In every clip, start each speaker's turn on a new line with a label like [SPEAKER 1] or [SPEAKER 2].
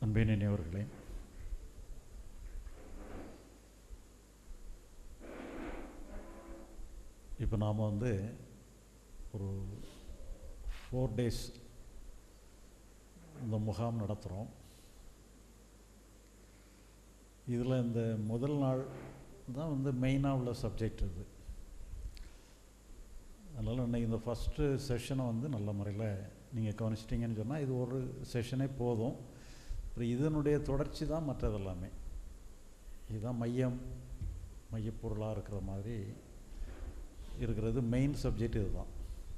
[SPEAKER 1] அன்பினியவர்களே இப்போ நாம் வந்து ஒரு ஃபோர் டேஸ் இந்த முகாம் நடத்துகிறோம் இதில் இந்த முதல் நாள் தான் வந்து மெயினாக உள்ள சப்ஜெக்ட் இது அதனால் இன்னைக்கு இந்த ஃபஸ்ட்டு செஷனை வந்து நல்ல முறையில் நீங்கள் கவனிச்சிட்டிங்கன்னு சொன்னால் இது ஒரு செஷனே போதும் அப்புறம் இதனுடைய தொடர்ச்சி தான் மற்றது எல்லாமே இதுதான் மையம் மையப்பொருளாக இருக்கிற மாதிரி இருக்கிறது மெயின் சப்ஜெக்ட் இதுதான்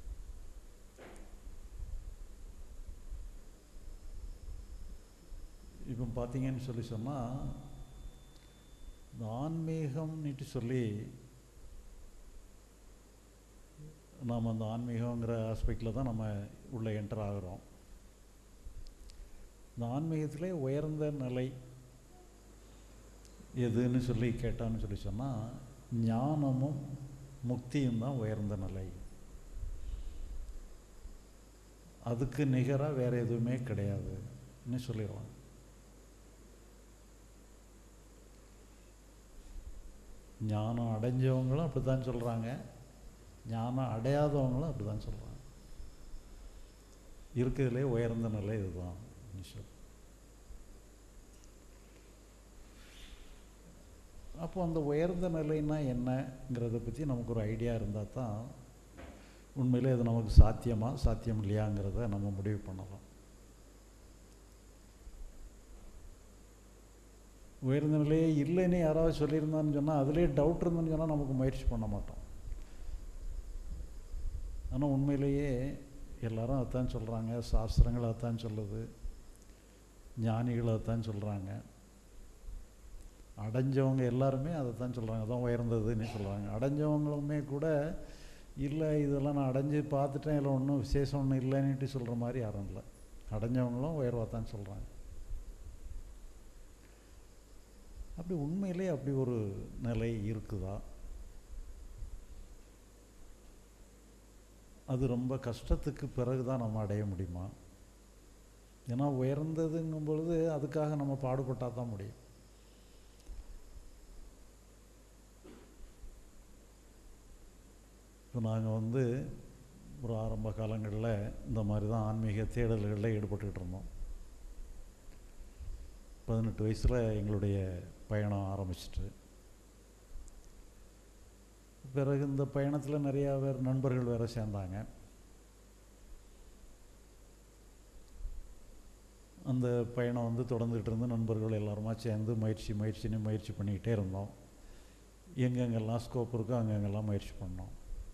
[SPEAKER 1] இப்போ பார்த்தீங்கன்னு சொல்லி சொன்னால் இந்த ஆன்மீகம்னுட்டு சொல்லி நாம் அந்த ஆன்மீகங்கிற ஆஸ்பெக்டில் தான் நம்ம உள்ளே என்டர் ஆகிறோம் இந்த ஆன்மீகத்திலே உயர்ந்த நிலை எதுன்னு சொல்லி கேட்டான்னு சொல்லி சொன்னால் ஞானமும் முக்தியும் தான் உயர்ந்த நிலை அதுக்கு நிகராக வேறு எதுவுமே கிடையாதுன்னு சொல்லிடுவாங்க ஞானம் அடைஞ்சவங்களும் அப்படி தான் சொல்கிறாங்க ஞானம் அடையாதவங்களும் அப்படி தான் சொல்கிறாங்க இருக்கிறதுலே உயர்ந்த நிலை இதுதான் சொல் அப்போ அந்த உயர்ந்த நிலைன்னா என்னங்கிறத பற்றி நமக்கு ஒரு ஐடியா இருந்தால் தான் உண்மையிலே அது நமக்கு சாத்தியமா சாத்தியம் இல்லையாங்கிறத நம்ம முடிவு பண்ணலாம் உயர்ந்த நிலையே இல்லைன்னு யாராவது சொல்லியிருந்தான்னு சொன்னால் அதிலே டவுட் இருந்துன்னு சொன்னால் நமக்கு முயற்சி பண்ண மாட்டோம் ஆனால் உண்மையிலேயே எல்லாரும் அதான் சொல்கிறாங்க சாஸ்திரங்கள் அதான் சொல்லுது ஞானிகள் அதான் சொல்கிறாங்க அடைஞ்சவங்க எல்லாருமே அதை தான் சொல்கிறாங்க அதான் உயர்ந்ததுன்னு சொல்கிறாங்க அடைஞ்சவங்களுமே கூட இல்லை இதெல்லாம் நான் அடைஞ்சு பார்த்துட்டேன் இல்லை ஒன்றும் விசேஷம் ஒன்றும் இல்லைன்னுட்டு சொல்கிற மாதிரி யாரும் இல்லை அடைஞ்சவங்களும் உயர்வாக தான் சொல்கிறாங்க அப்படி உண்மையிலே அப்படி ஒரு நிலை இருக்குதா அது ரொம்ப கஷ்டத்துக்கு பிறகு தான் நம்ம அடைய முடியுமா ஏன்னா உயர்ந்ததுங்கும் பொழுது அதுக்காக நம்ம பாடுபட்டால் தான் முடியும் இப்போ நாங்கள் வந்து ஒரு ஆரம்ப காலங்களில் இந்த மாதிரி தான் ஆன்மீக தேடல்களில் ஈடுபட்டுக்கிட்டு இருந்தோம் பதினெட்டு வயசில் எங்களுடைய பயணம் ஆரம்பிச்சிட்டு பிறகு இந்த பயணத்தில் நிறையா பேர் நண்பர்கள் வேறு சேர்ந்தாங்க அந்த பயணம் வந்து தொடர்ந்துகிட்டு இருந்து நண்பர்கள் எல்லாருமா சேர்ந்து முயற்சி முயற்சின்னு முயற்சி பண்ணிக்கிட்டே இருந்தோம் எங்கெங்கெல்லாம் ஸ்கோப் இருக்கோ அங்கங்கெல்லாம் முயற்சி பண்ணோம்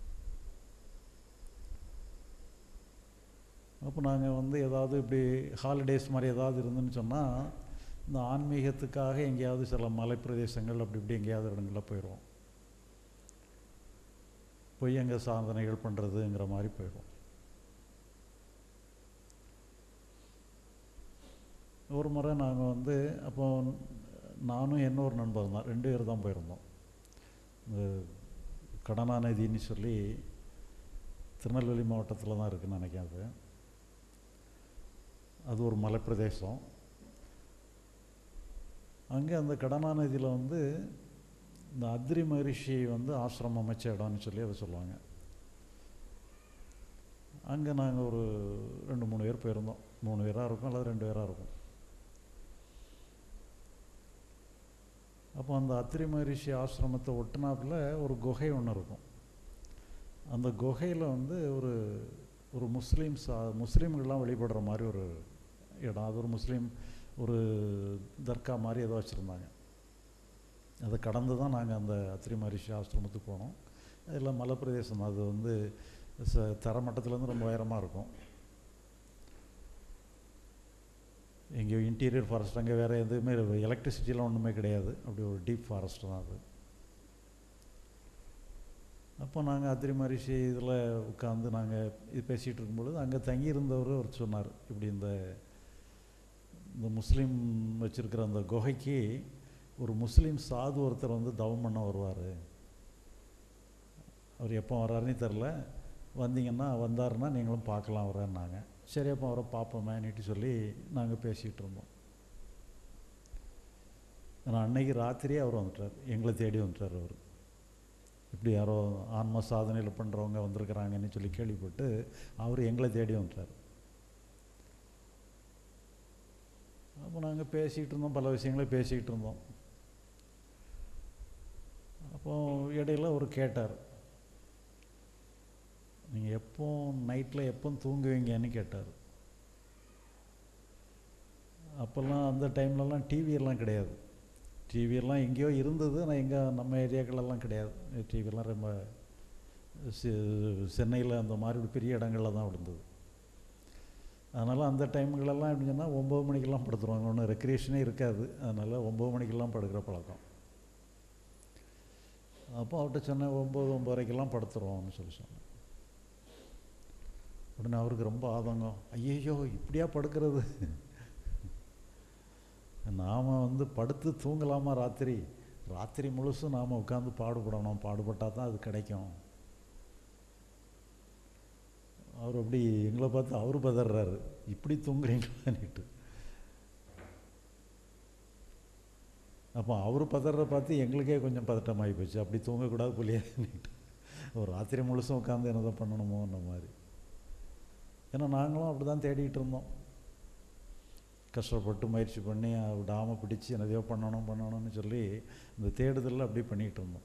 [SPEAKER 1] அப்போ நாங்கள் வந்து ஏதாவது இப்படி ஹாலிடேஸ் மாதிரி ஏதாவது இருந்துன்னு சொன்னால் இந்த ஆன்மீகத்துக்காக எங்கேயாவது சில மலைப்பிரதேசங்கள் அப்படி இப்படி எங்கேயாவது இடங்களில் போயிடுவோம் போய் அங்கே சாதனைகள் பண்ணுறதுங்கிற மாதிரி போயிடும் ஒரு முறை நாங்கள் வந்து அப்போ நானும் இன்னொரு நண்பர் தான் ரெண்டு பேர் தான் போயிருந்தோம் இந்த கடனாநதின்னு சொல்லி திருநெல்வேலி மாவட்டத்தில் தான் இருக்குதுன்னு நினைக்கிறேன் அது அது ஒரு மலைப்பிரதேசம் அங்கே அந்த கடனாநதியில் வந்து இந்த அத்ரி மகரிஷி வந்து ஆசிரமம் அமைச்ச இடம்னு சொல்லி அதை சொல்லுவாங்க அங்கே நாங்கள் ஒரு ரெண்டு மூணு பேர் போயிருந்தோம் மூணு பேராக இருக்கும் அல்லது ரெண்டு பேராக இருக்கும் அப்போ அந்த அத்திரி மகரிஷி ஆசிரமத்தை ஒட்டினாப்பில் ஒரு குகை ஒன்று இருக்கும் அந்த குகையில் வந்து ஒரு ஒரு முஸ்லீம்ஸ் முஸ்லீம்கள்லாம் வழிபடுற மாதிரி ஒரு இடம் அது ஒரு முஸ்லீம் ஒரு தர்கா மாதிரி ஏதோ வச்சுருந்தாங்க அதை கடந்து தான் நாங்கள் அந்த அத்திரி மகரிஷி ஆசிரமத்துக்கு போனோம் அதில் மலைப்பிரதேசம் அது வந்து ச தரமட்டத்துலேருந்து ரொம்ப உயரமாக இருக்கும் எங்கேயோ இன்டீரியர் ஃபாரஸ்ட் அங்கே வேறு எதுவுமே எலக்ட்ரிசிட்டிலாம் ஒன்றுமே கிடையாது அப்படி ஒரு டீப் ஃபாரஸ்ட் தான் அது அப்போ நாங்கள் அத்திரி மகரிஷி இதில் உட்காந்து நாங்கள் இது பேசிகிட்டு இருக்கும்பொழுது அங்கே தங்கியிருந்தவர் அவர் சொன்னார் இப்படி இந்த இந்த முஸ்லீம் வச்சுருக்கிற அந்த குகைக்கு ஒரு முஸ்லீம் சாது ஒருத்தர் வந்து தவம் பண்ண வருவார் அவர் எப்போ வர்றாருன்னு தெரில வந்தீங்கன்னா வந்தாருன்னா நீங்களும் பார்க்கலாம் அவரைன்னாங்க சரி அப்போ அவரை பார்ப்போமேன்னுட்டு சொல்லி நாங்கள் பேசிகிட்டு இருந்தோம் ஆனால் அன்னைக்கு ராத்திரியே அவர் வந்துட்டார் எங்களை தேடி வந்துட்டார் அவர் இப்படி யாரோ ஆன்ம சாதனையில் பண்ணுறவங்க வந்திருக்கிறாங்கன்னு சொல்லி கேள்விப்பட்டு அவர் எங்களை தேடி வந்துட்டார் அப்போ நாங்கள் பேசிகிட்டு இருந்தோம் பல விஷயங்களை பேசிக்கிட்டு இருந்தோம் அப்போ இடையில அவர் கேட்டார் நீங்கள் எப்போ நைட்டில் எப்போ தூங்குவீங்கன்னு கேட்டார் அப்போல்லாம் அந்த டைம்லலாம் டிவி எல்லாம் கிடையாது டிவி எல்லாம் எங்கேயோ இருந்தது ஆனால் எங்கே நம்ம ஏரியாக்களெல்லாம் கிடையாது டிவிலாம் ரொம்ப செ- சென்னையில் அந்த மாதிரி ஒரு பெரிய இடங்களில் தான் இருந்தது அதனால் அந்த டைம்களெல்லாம் எப்படி சொன்னால் ஒம்பது மணிக்கெல்லாம் படுத்துருவாங்க ஒன்றும் ரெக்ரியேஷனே இருக்காது அதனால் ஒம்பது மணிக்கெல்லாம் படுக்கிற பழக்கம் அப்போ அவர்கிட்ட சொன்னேன் ஒம்பது ஒம்பதரைக்கெல்லாம் படுத்துருவோம்னு சொல்லி சொன்னேன் உடனே அவருக்கு ரொம்ப ஆதங்கம் ஐயையோ இப்படியா படுக்கிறது நாம் வந்து படுத்து தூங்கலாமா ராத்திரி ராத்திரி முழுசும் நாம் உட்காந்து பாடுபடணும் பாடுபட்டால் தான் அது கிடைக்கும் அவர் அப்படி எங்களை பார்த்து அவர் பதறாரு இப்படி தூங்குறீங்களான்னுட்டு அப்போ அவர் பதற பார்த்து எங்களுக்கே கொஞ்சம் பதட்டமாகி போச்சு அப்படி தூங்கக்கூடாது புள்ளியான்னுட்டு ஒரு ராத்திரி முழுசும் உட்காந்து என்னதான் பண்ணணுமோன்ற மாதிரி ஏன்னா நாங்களும் அப்படி தான் தேடிட்டு இருந்தோம் கஷ்டப்பட்டு முயற்சி பண்ணி விடாமல் பிடிச்சி என்னதையோ பண்ணணும் பண்ணணும்னு சொல்லி இந்த தேடுதலில் அப்படி பண்ணிகிட்டு இருந்தோம்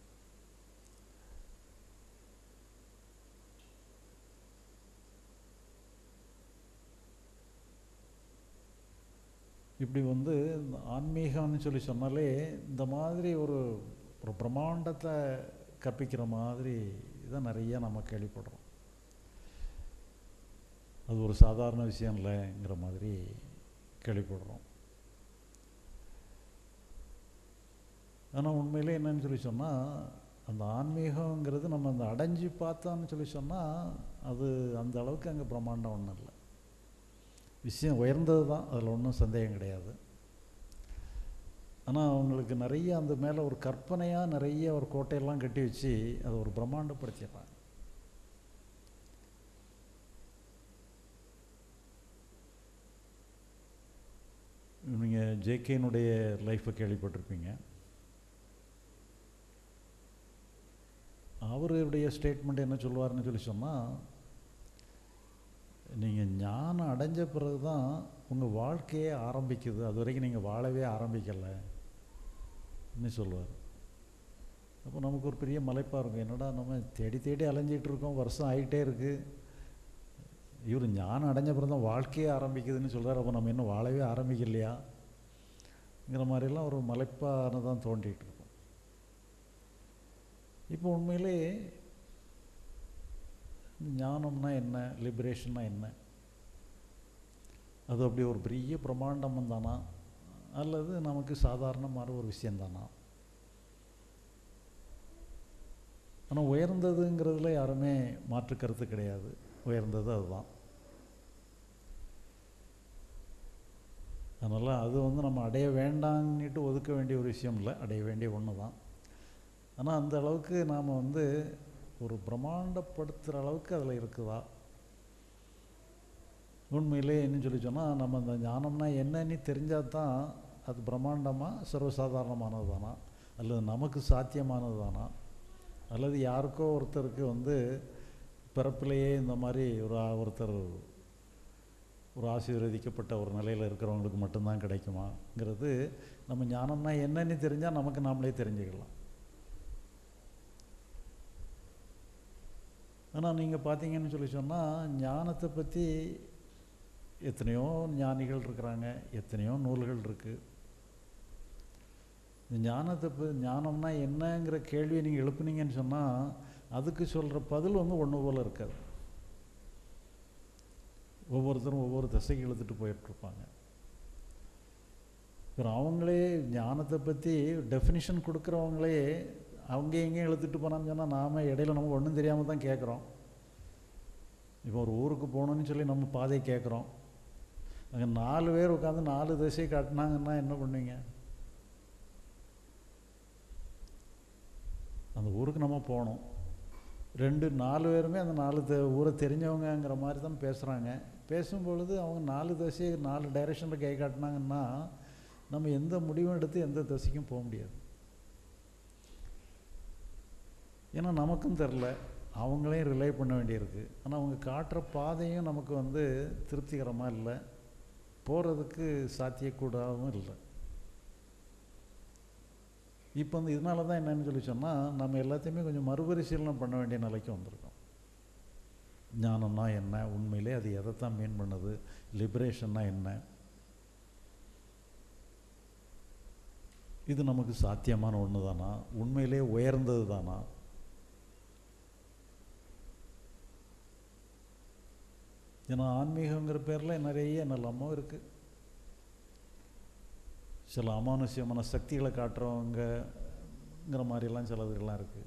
[SPEAKER 1] இப்படி வந்து இந்த ஆன்மீகம்னு சொல்லி சொன்னாலே இந்த மாதிரி ஒரு ஒரு பிரம்மாண்டத்தை கற்பிக்கிற மாதிரி இதை நிறைய நம்ம கேள்விப்படுறோம் அது ஒரு சாதாரண விஷயம் இல்லைங்கிற மாதிரி கேள்விப்படுறோம் ஆனால் உண்மையிலே என்னன்னு சொல்லி சொன்னால் அந்த ஆன்மீகங்கிறது நம்ம அந்த அடைஞ்சு பார்த்தோம்னு சொல்லி சொன்னால் அது அந்த அளவுக்கு அங்கே பிரம்மாண்டம் ஒன்றும் இல்லை விஷயம் உயர்ந்தது தான் அதில் ஒன்றும் சந்தேகம் கிடையாது ஆனால் அவங்களுக்கு நிறைய அந்த மேலே ஒரு கற்பனையாக நிறைய ஒரு கோட்டையெல்லாம் கட்டி வச்சு அதை ஒரு பிரம்மாண்டப்படுத்திடுறாங்க நீங்கள் ஜேகேனுடைய லைஃப்பை கேள்விப்பட்டிருப்பீங்க அவருடைய ஸ்டேட்மெண்ட் என்ன சொல்லுவார்னு சொல்லி சொன்னால் நீங்கள் ஞானம் அடைஞ்ச பிறகு தான் உங்கள் வாழ்க்கையே ஆரம்பிக்குது அது வரைக்கும் நீங்கள் வாழவே ஆரம்பிக்கலைன்னு சொல்லுவார் அப்போ நமக்கு ஒரு பெரிய மலைப்பாக இருக்கும் என்னடா நம்ம தேடி தேடி அலைஞ்சிட்டு இருக்கோம் வருஷம் ஆகிட்டே இருக்குது இவர் ஞானம் அடைஞ்ச பிறகு தான் வாழ்க்கையே ஆரம்பிக்குதுன்னு சொல்கிறார் அப்போ நம்ம இன்னும் வாழவே ஆரம்பிக்கலையாங்கிற மாதிரிலாம் ஒரு மலைப்பான தான் தோண்டிகிட்டு இருக்கும் இப்போ உண்மையிலே ஞானம்னா என்ன லிபரேஷன்னா என்ன அது அப்படி ஒரு பெரிய பிரம்மாண்டம் தானா அல்லது நமக்கு சாதாரணமான ஒரு விஷயந்தானா ஆனால் உயர்ந்ததுங்கிறதுல யாருமே மாற்று கருத்து கிடையாது உயர்ந்தது அதுதான் அதனால் அது வந்து நம்ம அடைய வேண்டான்னுட்டு ஒதுக்க வேண்டிய ஒரு விஷயம் இல்லை அடைய வேண்டிய ஒன்று தான் ஆனால் அந்த அளவுக்கு நாம் வந்து ஒரு பிரம்மாண்டப்படுத்துகிற அளவுக்கு அதில் இருக்குதா உண்மையிலே என்ன சொல்லி சொன்னால் நம்ம அந்த ஞானம்னா என்னன்னு தெரிஞ்சால் தான் அது பிரம்மாண்டமாக சர்வசாதாரணமானது தானா அல்லது நமக்கு சாத்தியமானது தானா அல்லது யாருக்கோ ஒருத்தருக்கு வந்து பிறப்பிலேயே இந்த மாதிரி ஒரு ஆ- ஒருத்தர் ஒரு ஆசீர்வதிக்கப்பட்ட ஒரு நிலையில் இருக்கிறவங்களுக்கு மட்டும்தான் கிடைக்குமாங்கிறது நம்ம ஞானம்னா என்னன்னு தெரிஞ்சால் நமக்கு நாமளே தெரிஞ்சுக்கலாம் ஆனால் நீங்கள் பார்த்தீங்கன்னு சொல்லி சொன்னால் ஞானத்தை பற்றி எத்தனையோ ஞானிகள் இருக்கிறாங்க எத்தனையோ நூல்கள் இருக்குது இந்த ஞானத்தை ப ஞானம்னா என்னங்கிற கேள்வியை நீங்கள் எழுப்புனீங்கன்னு சொன்னால் அதுக்கு சொல்கிற பதில் வந்து ஒன்று போல் இருக்காது ஒவ்வொருத்தரும் ஒவ்வொரு திசைக்கு இழுத்துட்டு போயிட்டுருப்பாங்க அப்புறம் அவங்களே ஞானத்தை பற்றி டெஃபினிஷன் கொடுக்குறவங்களே அவங்க எங்கேயும் இழுத்துட்டு போனான்னு சொன்னால் நாம் இடையில நமக்கு ஒன்றும் தெரியாமல் தான் கேட்குறோம் இப்போ ஒரு ஊருக்கு போகணுன்னு சொல்லி நம்ம பாதை கேட்குறோம் அங்கே நாலு பேர் உட்காந்து நாலு திசை காட்டினாங்கன்னா என்ன பண்ணுவீங்க அந்த ஊருக்கு நம்ம போகணும் ரெண்டு நாலு பேருமே அந்த நாலு தெ ஊரை தெரிஞ்சவங்கங்கிற மாதிரி தான் பேசுகிறாங்க பேசும் பொழுது அவங்க நாலு திசையை நாலு டைரெக்ஷனில் கை காட்டினாங்கன்னா நம்ம எந்த முடிவும் எடுத்து எந்த திசைக்கும் போக முடியாது ஏன்னா நமக்கும் தெரில அவங்களையும் ரிலை பண்ண வேண்டியிருக்கு ஆனால் அவங்க காட்டுற பாதையும் நமக்கு வந்து திருப்திகரமாக இல்லை போகிறதுக்கு சாத்தியக்கூடாதும் இல்லை இப்போ வந்து இதனால தான் என்னன்னு சொல்லி சொன்னால் நம்ம எல்லாத்தையுமே கொஞ்சம் மறுபரிசீலனை பண்ண வேண்டிய நிலைக்கு வந்திருக்கோம் ஞானம்னா என்ன உண்மையிலே அது எதைத்தான் மீன் பண்ணுது லிபரேஷன்னா என்ன இது நமக்கு சாத்தியமான ஒன்று தானா உண்மையிலே உயர்ந்தது தானா ஏன்னா ஆன்மீகங்கிற பேரில் நிறைய நல்லமோ இருக்குது சில அமானுஷ்யமான சக்திகளை காட்டுறவங்கங்கிற மாதிரிலாம் சிலதுகள்லாம் இருக்குது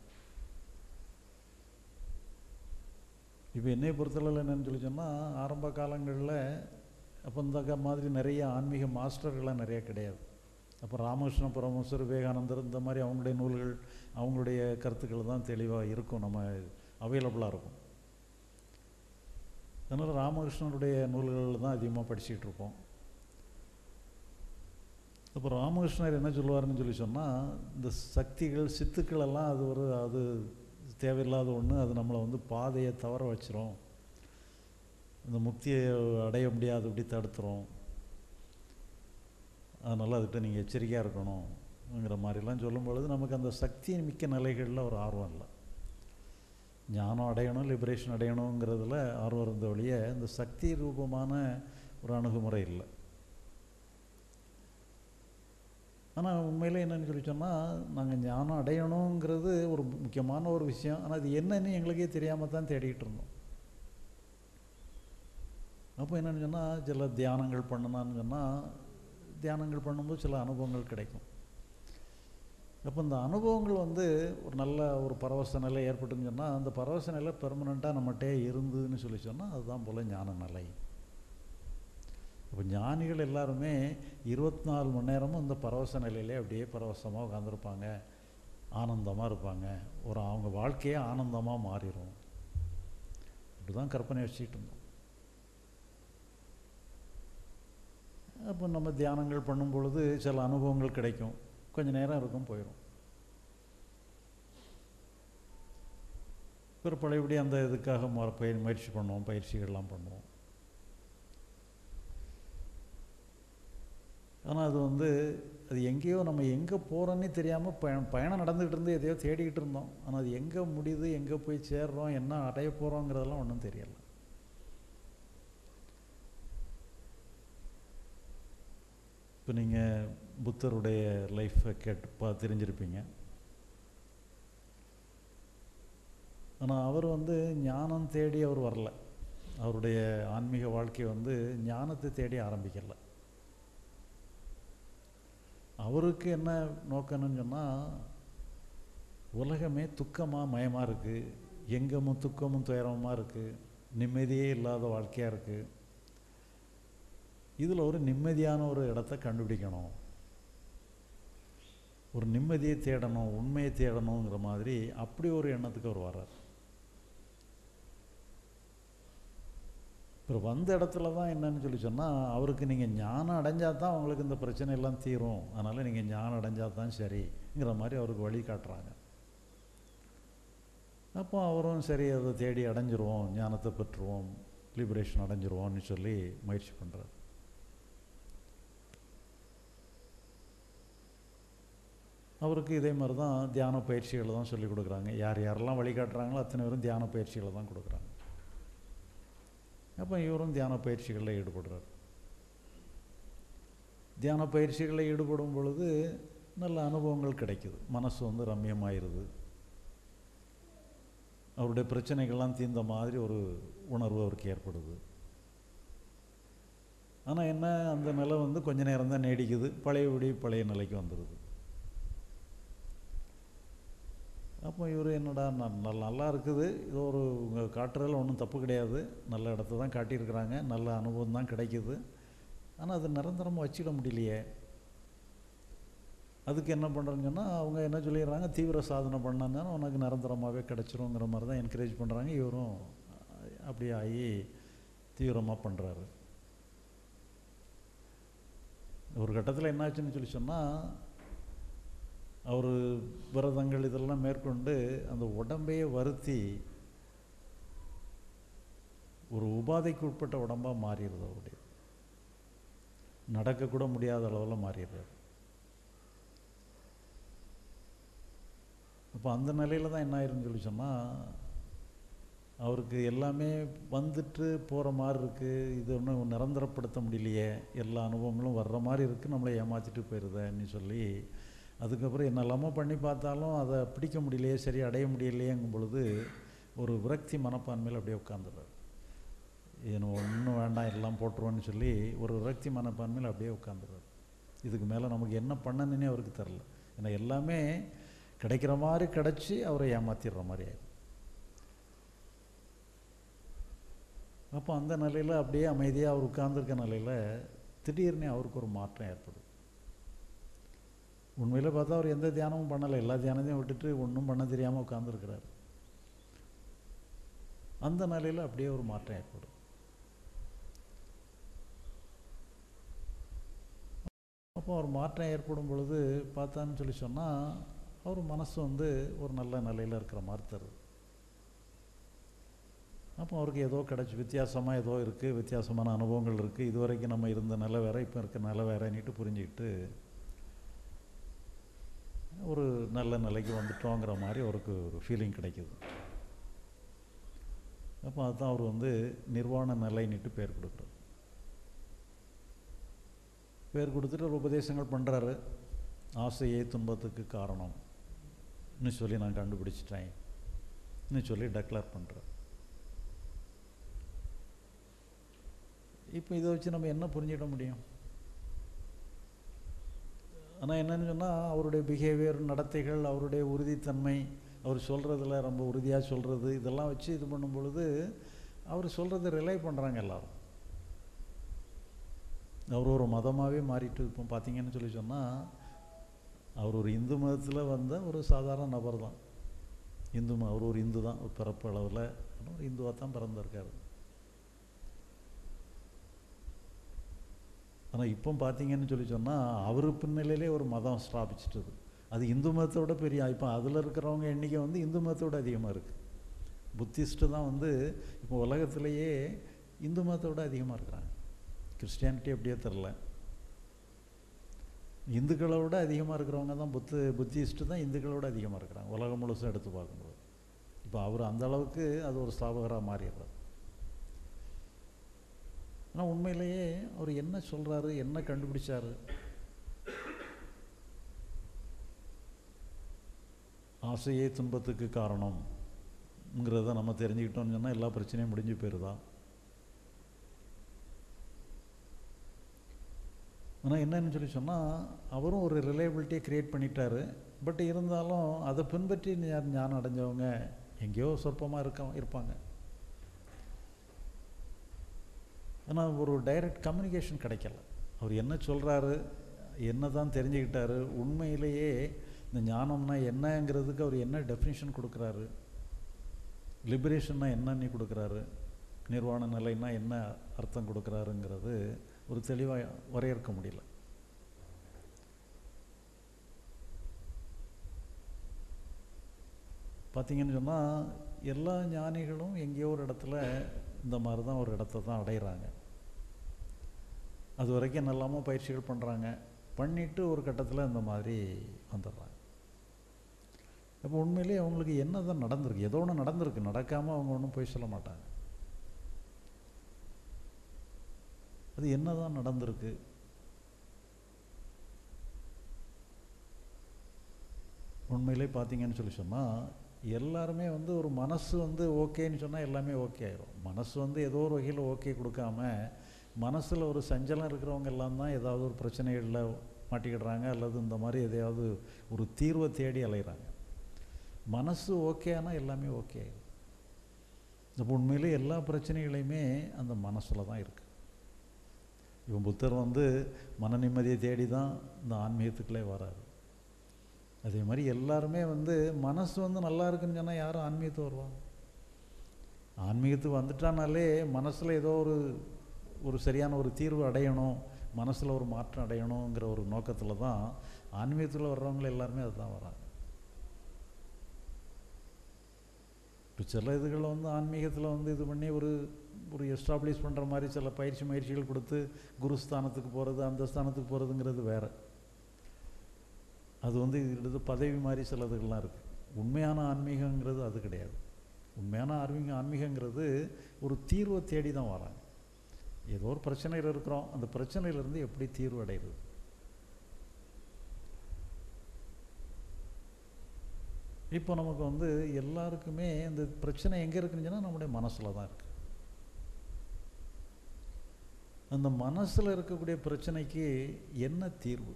[SPEAKER 1] இப்போ என்னை பொறுத்தளவில் என்னன்னு சொல்லி சொன்னால் ஆரம்ப காலங்களில் அப்போ இந்த க- மாதிரி நிறைய ஆன்மீக மாஸ்டர்கள்லாம் நிறைய கிடையாது அப்போ ராமகிருஷ்ண பரமஹம்சர் விவேகானந்தர் இந்த மாதிரி அவங்களுடைய நூல்கள் அவங்களுடைய கருத்துக்கள் தான் தெளிவாக இருக்கும் நம்ம அவைலபிளாக இருக்கும் அதனால் ராமகிருஷ்ணனுடைய நூல்கள் தான் அதிகமாக படிச்சுக்கிட்டு இருப்போம் அப்போ ராமகிருஷ்ணர் என்ன சொல்லுவாருன்னு சொல்லி சொன்னால் இந்த சக்திகள் சித்துக்கள் எல்லாம் அது ஒரு அது தேவையில்லாத ஒன்று அது நம்மளை வந்து பாதையை தவற வச்சிரும் இந்த முக்தியை அடைய முடியாது இப்படி தடுத்துரும் அதனால் அதுக்கிட்ட நீங்கள் எச்சரிக்கையாக இருக்கணுங்கிற மாதிரிலாம் சொல்லும் பொழுது நமக்கு அந்த சக்தி மிக்க நிலைகளில் ஒரு ஆர்வம் இல்லை ஞானம் அடையணும் லிபரேஷன் அடையணுங்கிறதுல ஆர்வம் இருந்த ஒழிய இந்த சக்தி ரூபமான ஒரு அணுகுமுறை இல்லை ஆனால் உண்மையிலே என்னன்னு சொல்லி சொன்னால் நாங்கள் ஞானம் அடையணுங்கிறது ஒரு முக்கியமான ஒரு விஷயம் ஆனால் அது என்னன்னு எங்களுக்கே தெரியாமல் தான் தேடிக்கிட்டு இருந்தோம் அப்போ என்னன்னு சொன்னால் சில தியானங்கள் பண்ணணும்னு சொன்னால் தியானங்கள் பண்ணும்போது சில அனுபவங்கள் கிடைக்கும் அப்போ இந்த அனுபவங்கள் வந்து ஒரு நல்ல ஒரு பரவச நிலை ஏற்பட்டுன்னு சொன்னால் அந்த பரவச நிலை பெர்மனண்ட்டாக நம்மகிட்டே இருந்ததுன்னு சொல்லி சொன்னால் அதுதான் போல் ஞான நிலை இப்போ ஞானிகள் எல்லாருமே இருபத்தி நாலு மணி நேரமும் இந்த பரவச நிலையிலே அப்படியே பரவசமாக உட்காந்துருப்பாங்க ஆனந்தமாக இருப்பாங்க ஒரு அவங்க வாழ்க்கையே ஆனந்தமாக மாறிடும் இப்படி தான் கற்பனை வச்சுக்கிட்டு இருந்தோம் அப்போ நம்ம தியானங்கள் பண்ணும் பொழுது சில அனுபவங்கள் கிடைக்கும் கொஞ்ச நேரம் இருக்கும் போயிடும் பிற பழையபடி அந்த இதுக்காக மொ- பயிர் முயற்சி பண்ணுவோம் பயிற்சிகள்லாம் பண்ணுவோம் ஆனால் அது வந்து அது எங்கேயோ நம்ம எங்கே போகிறோன்னே தெரியாமல் பயணம் பயணம் நடந்துகிட்டு இருந்து எதையோ தேடிக்கிட்டு இருந்தோம் ஆனால் அது எங்கே முடியுது எங்கே போய் சேர்றோம் என்ன அடைய போகிறோங்கிறதெல்லாம் ஒன்றும் தெரியல இப்போ நீங்கள் புத்தருடைய லைஃப்பை கேட்டு பா தெரிஞ்சிருப்பீங்க ஆனால் அவர் வந்து ஞானம் தேடி அவர் வரல அவருடைய ஆன்மீக வாழ்க்கை வந்து ஞானத்தை தேடி ஆரம்பிக்கல அவருக்கு என்ன நோக்கம்னு சொன்னால் உலகமே துக்கமாக மயமாக இருக்குது எங்கமும் துக்கமும் துயரமாக இருக்குது நிம்மதியே இல்லாத வாழ்க்கையாக இருக்குது இதில் ஒரு நிம்மதியான ஒரு இடத்த கண்டுபிடிக்கணும் ஒரு நிம்மதியை தேடணும் உண்மையை தேடணுங்கிற மாதிரி அப்படி ஒரு எண்ணத்துக்கு அவர் வர்றார் அப்புறம் வந்த இடத்துல தான் என்னன்னு சொல்லி சொன்னால் அவருக்கு நீங்கள் ஞானம் அடைஞ்சால் தான் உங்களுக்கு இந்த பிரச்சனை எல்லாம் தீரும் அதனால் நீங்கள் ஞானம் அடைஞ்சால் தான் சரிங்கிற மாதிரி அவருக்கு வழி காட்டுறாங்க அப்போ அவரும் சரி அதை தேடி அடைஞ்சிருவோம் ஞானத்தை பெற்றுருவோம் லிபரேஷன் அடைஞ்சிருவோம்னு சொல்லி முயற்சி பண்ணுறார் அவருக்கு இதே மாதிரி தான் தியான பயிற்சிகளை தான் சொல்லிக் கொடுக்குறாங்க யார் யாரெல்லாம் வழிகாட்டுறாங்களோ அத்தனை பேரும் தியான பயிற்சிகளை தான் கொடுக்குறாங்க அப்போ இவரும் தியான பயிற்சிகளில் ஈடுபடுறார் தியான பயிற்சிகளில் ஈடுபடும் பொழுது நல்ல அனுபவங்கள் கிடைக்குது மனசு வந்து ரம்யமாயிருது அவருடைய பிரச்சனைகள்லாம் தீர்ந்த மாதிரி ஒரு உணர்வு அவருக்கு ஏற்படுது ஆனால் என்ன அந்த நிலை வந்து கொஞ்ச நேரம் தான் நீடிக்குது பழையபடி பழைய நிலைக்கு வந்துடுது அப்போ இவர் என்னடா ந- நல்ல நல்லா இருக்குது இது ஒரு உங்கள் காட்டுறதுல ஒன்றும் தப்பு கிடையாது நல்ல இடத்த தான் காட்டியிருக்கிறாங்க நல்ல அனுபவம் தான் கிடைக்குது ஆனால் அது நிரந்தரமாக வச்சிட முடியலையே அதுக்கு என்ன பண்ணுறேன்னு சொன்னால் அவங்க என்ன சொல்லிடுறாங்க தீவிர சாதனை பண்ணாங்கன்னா உனக்கு நிரந்தரமாகவே கிடச்சிருங்கிற மாதிரி தான் என்கரேஜ் பண்ணுறாங்க இவரும் அப்படியே ஆகி தீவிரமாக பண்ணுறாரு ஒரு கட்டத்தில் என்னாச்சுன்னு சொல்லி சொன்னால் அவர் விரதங்கள் இதெல்லாம் மேற்கொண்டு அந்த உடம்பையே வருத்தி ஒரு உபாதைக்கு உட்பட்ட உடம்பாக மாறிடுது அவருடைய நடக்கக்கூட முடியாத அளவில் மாறிடுறாரு அப்போ அந்த நிலையில் தான் என்ன ஆயிருன்னு சொல்லி சொன்னால் அவருக்கு எல்லாமே வந்துட்டு போகிற மாதிரி இருக்குது இது ஒன்றும் நிரந்தரப்படுத்த முடியலையே எல்லா அனுபவங்களும் வர்ற மாதிரி இருக்குது நம்மளை ஏமாற்றிட்டு போயிடுதேன்னு சொல்லி அதுக்கப்புறம் என்னெல்லாமோ பண்ணி பார்த்தாலும் அதை பிடிக்க முடியலையே சரி அடைய முடியலையேங்கும் பொழுது ஒரு விரக்தி மனப்பான்மையில் அப்படியே உட்காந்துடுறாரு இது ஒன்றும் வேண்டாம் எல்லாம் போட்டுருவோன்னு சொல்லி ஒரு விரக்தி மனப்பான்மையில் அப்படியே உட்காந்துடுறாரு இதுக்கு மேலே நமக்கு என்ன பண்ணணுன்னே அவருக்கு தெரில ஏன்னா எல்லாமே கிடைக்கிற மாதிரி கிடச்சி அவரை ஏமாத்திடுற மாதிரி ஆயிடும் அப்போ அந்த நிலையில் அப்படியே அமைதியாக அவர் உட்கார்ந்துருக்க நிலையில் திடீர்னு அவருக்கு ஒரு மாற்றம் ஏற்படுது உண்மையில் பார்த்தா அவர் எந்த தியானமும் பண்ணலை எல்லா தியானத்தையும் விட்டுட்டு ஒன்றும் பண்ண தெரியாமல் உட்காந்துருக்கிறார் அந்த நிலையில் அப்படியே ஒரு மாற்றம் ஏற்படும் அப்போ ஒரு மாற்றம் ஏற்படும் பொழுது பார்த்தான்னு சொல்லி சொன்னால் அவர் மனசு வந்து ஒரு நல்ல நிலையில் இருக்கிற மாதிரி தருது அப்போ அவருக்கு ஏதோ கிடச்சி வித்தியாசமாக ஏதோ இருக்குது வித்தியாசமான அனுபவங்கள் இருக்குது இது வரைக்கும் நம்ம இருந்த நிலை வேற இப்போ இருக்க நிலை வேறன்னுட்டு புரிஞ்சுக்கிட்டு ஒரு நல்ல நிலைக்கு வந்துட்டோங்கிற மாதிரி அவருக்கு ஒரு ஃபீலிங் கிடைக்குது அப்போ அதுதான் அவர் வந்து நிர்வாண நிலைன்னுட்டு பேர் கொடுக்குறாரு பேர் கொடுத்துட்டு ஒரு உபதேசங்கள் பண்ணுறாரு ஆசையே துன்பத்துக்கு காரணம்னு சொல்லி நான் கண்டுபிடிச்சிட்டேன் சொல்லி டெக்ளேர் பண்ணுறார் இப்போ இதை வச்சு நம்ம என்ன புரிஞ்சிட முடியும் ஆனால் என்னன்னு சொன்னால் அவருடைய பிஹேவியர் நடத்தைகள் அவருடைய உறுதித்தன்மை அவர் சொல்கிறதுல ரொம்ப உறுதியாக சொல்கிறது இதெல்லாம் வச்சு இது பண்ணும் பொழுது அவர் சொல்கிறத ரிலை பண்ணுறாங்க எல்லாரும் அவர் ஒரு மதமாகவே மாறிட்டு இப்போ பார்த்தீங்கன்னு சொல்லி சொன்னால் அவர் ஒரு இந்து மதத்தில் வந்த ஒரு சாதாரண நபர் தான் இந்து ம அவர் ஒரு இந்து தான் ஒரு பிறப்பு அளவில் ஒரு இந்துவாக தான் பிறந்திருக்காரு ஆனால் இப்போ பார்த்தீங்கன்னு சொல்லி சொன்னால் அவர் பின்னிலையிலே ஒரு மதம் ஸ்தாபிச்சிட்டது அது இந்து மதத்தோட பெரிய இப்போ அதில் இருக்கிறவங்க எண்ணிக்கை வந்து இந்து மதத்தோட அதிகமாக இருக்குது புத்திஸ்ட்டு தான் வந்து இப்போ உலகத்திலேயே இந்து மதத்தோட அதிகமாக இருக்கிறாங்க கிறிஸ்டியானிட்டி அப்படியே தெரில இந்துக்களை விட அதிகமாக இருக்கிறவங்க தான் புத்து புத்திஸ்ட்டு தான் இந்துக்களோட அதிகமாக இருக்கிறாங்க உலகம் முழுசும் எடுத்து பார்க்கும்போது இப்போ அவர் அந்த அளவுக்கு அது ஒரு ஸ்தாபகராக மாறிடுறார் ஆனால் உண்மையிலேயே அவர் என்ன சொல்கிறாரு என்ன கண்டுபிடிச்சாரு ஆசையே துன்பத்துக்கு காரணம்ங்கிறத நம்ம தெரிஞ்சுக்கிட்டோம்னு சொன்னால் எல்லா பிரச்சனையும் முடிஞ்சு போயிருதா ஆனால் என்னன்னு சொல்லி சொன்னால் அவரும் ஒரு ரிலையபிலிட்டியை க்ரியேட் பண்ணிட்டாரு பட் இருந்தாலும் அதை பின்பற்றி யார் ஞானம் அடைஞ்சவங்க எங்கேயோ சொற்பமாக இருக்க இருப்பாங்க ஆனால் ஒரு டைரக்ட் கம்யூனிகேஷன் கிடைக்கல அவர் என்ன சொல்கிறாரு என்ன தான் தெரிஞ்சுக்கிட்டாரு உண்மையிலேயே இந்த ஞானம்னா என்னங்கிறதுக்கு அவர் என்ன டெஃபினிஷன் கொடுக்குறாரு லிபரேஷன்னா என்னன்னு கொடுக்குறாரு நிர்வாண நிலைன்னா என்ன அர்த்தம் கொடுக்குறாருங்கிறது ஒரு தெளிவாக வரையறுக்க முடியல பார்த்தீங்கன்னு சொன்னால் எல்லா ஞானிகளும் எங்கேயோ ஒரு இடத்துல இந்த மாதிரி தான் ஒரு இடத்த தான் அடைகிறாங்க அது வரைக்கும் நல்லாமோ பயிற்சிகள் பண்ணுறாங்க பண்ணிவிட்டு ஒரு கட்டத்தில் இந்த மாதிரி வந்துடுறாங்க அப்போ உண்மையிலேயே அவங்களுக்கு என்ன தான் நடந்திருக்கு ஏதோ ஒன்று நடந்திருக்கு நடக்காமல் அவங்க ஒன்றும் போய் சொல்ல மாட்டாங்க அது என்ன தான் நடந்திருக்கு உண்மையிலே பார்த்தீங்கன்னு சொல்லி சொன்னால் எல்லாருமே வந்து ஒரு மனசு வந்து ஓகேன்னு சொன்னால் எல்லாமே ஓகே ஆயிரும் மனசு வந்து ஏதோ ஒரு வகையில் ஓகே கொடுக்காம மனசில் ஒரு சஞ்சலம் இருக்கிறவங்க எல்லாம் தான் ஏதாவது ஒரு பிரச்சனைகளில் மாட்டிக்கிடுறாங்க அல்லது இந்த மாதிரி எதையாவது ஒரு தீர்வை தேடி அலைகிறாங்க மனசு ஓகே ஆனால் எல்லாமே ஓகே ஆயிடும் இப்போ உண்மையிலே எல்லா பிரச்சனைகளையுமே அந்த மனசில் தான் இருக்குது இவன் புத்தர் வந்து மன நிம்மதியை தேடி தான் இந்த ஆன்மீகத்துக்குள்ளே வராரு அதே மாதிரி எல்லாருமே வந்து மனசு வந்து நல்லா இருக்குன்னு சொன்னால் யாரும் ஆன்மீகத்துக்கு வருவாங்க ஆன்மீகத்துக்கு வந்துட்டானாலே மனசில் ஏதோ ஒரு ஒரு சரியான ஒரு தீர்வு அடையணும் மனசில் ஒரு மாற்றம் அடையணுங்கிற ஒரு நோக்கத்தில் தான் ஆன்மீகத்தில் வர்றவங்க எல்லாருமே அதுதான் வராங்க இப்போ சில இதுகளை வந்து ஆன்மீகத்தில் வந்து இது பண்ணி ஒரு ஒரு எஸ்டாப்ளிஷ் பண்ணுற மாதிரி சில பயிற்சி முயற்சிகள் கொடுத்து குருஸ்தானத்துக்கு போகிறது அந்த ஸ்தானத்துக்கு போகிறதுங்கிறது வேறு அது வந்து இது பதவி மாதிரி சிலதுகள்லாம் இருக்குது உண்மையான ஆன்மீகங்கிறது அது கிடையாது உண்மையான ஆன்மீகம் ஆன்மீகங்கிறது ஒரு தீர்வை தேடி தான் வராங்க ஏதோ ஒரு பிரச்சனையில் இருக்கிறோம் அந்த பிரச்சனையிலேருந்து எப்படி தீர்வு அடைகிறது இப்போ நமக்கு வந்து எல்லாருக்குமே இந்த பிரச்சனை எங்கே இருக்குன்னு சொன்னால் நம்முடைய மனசில் தான் இருக்குது அந்த மனசில் இருக்கக்கூடிய பிரச்சனைக்கு என்ன தீர்வு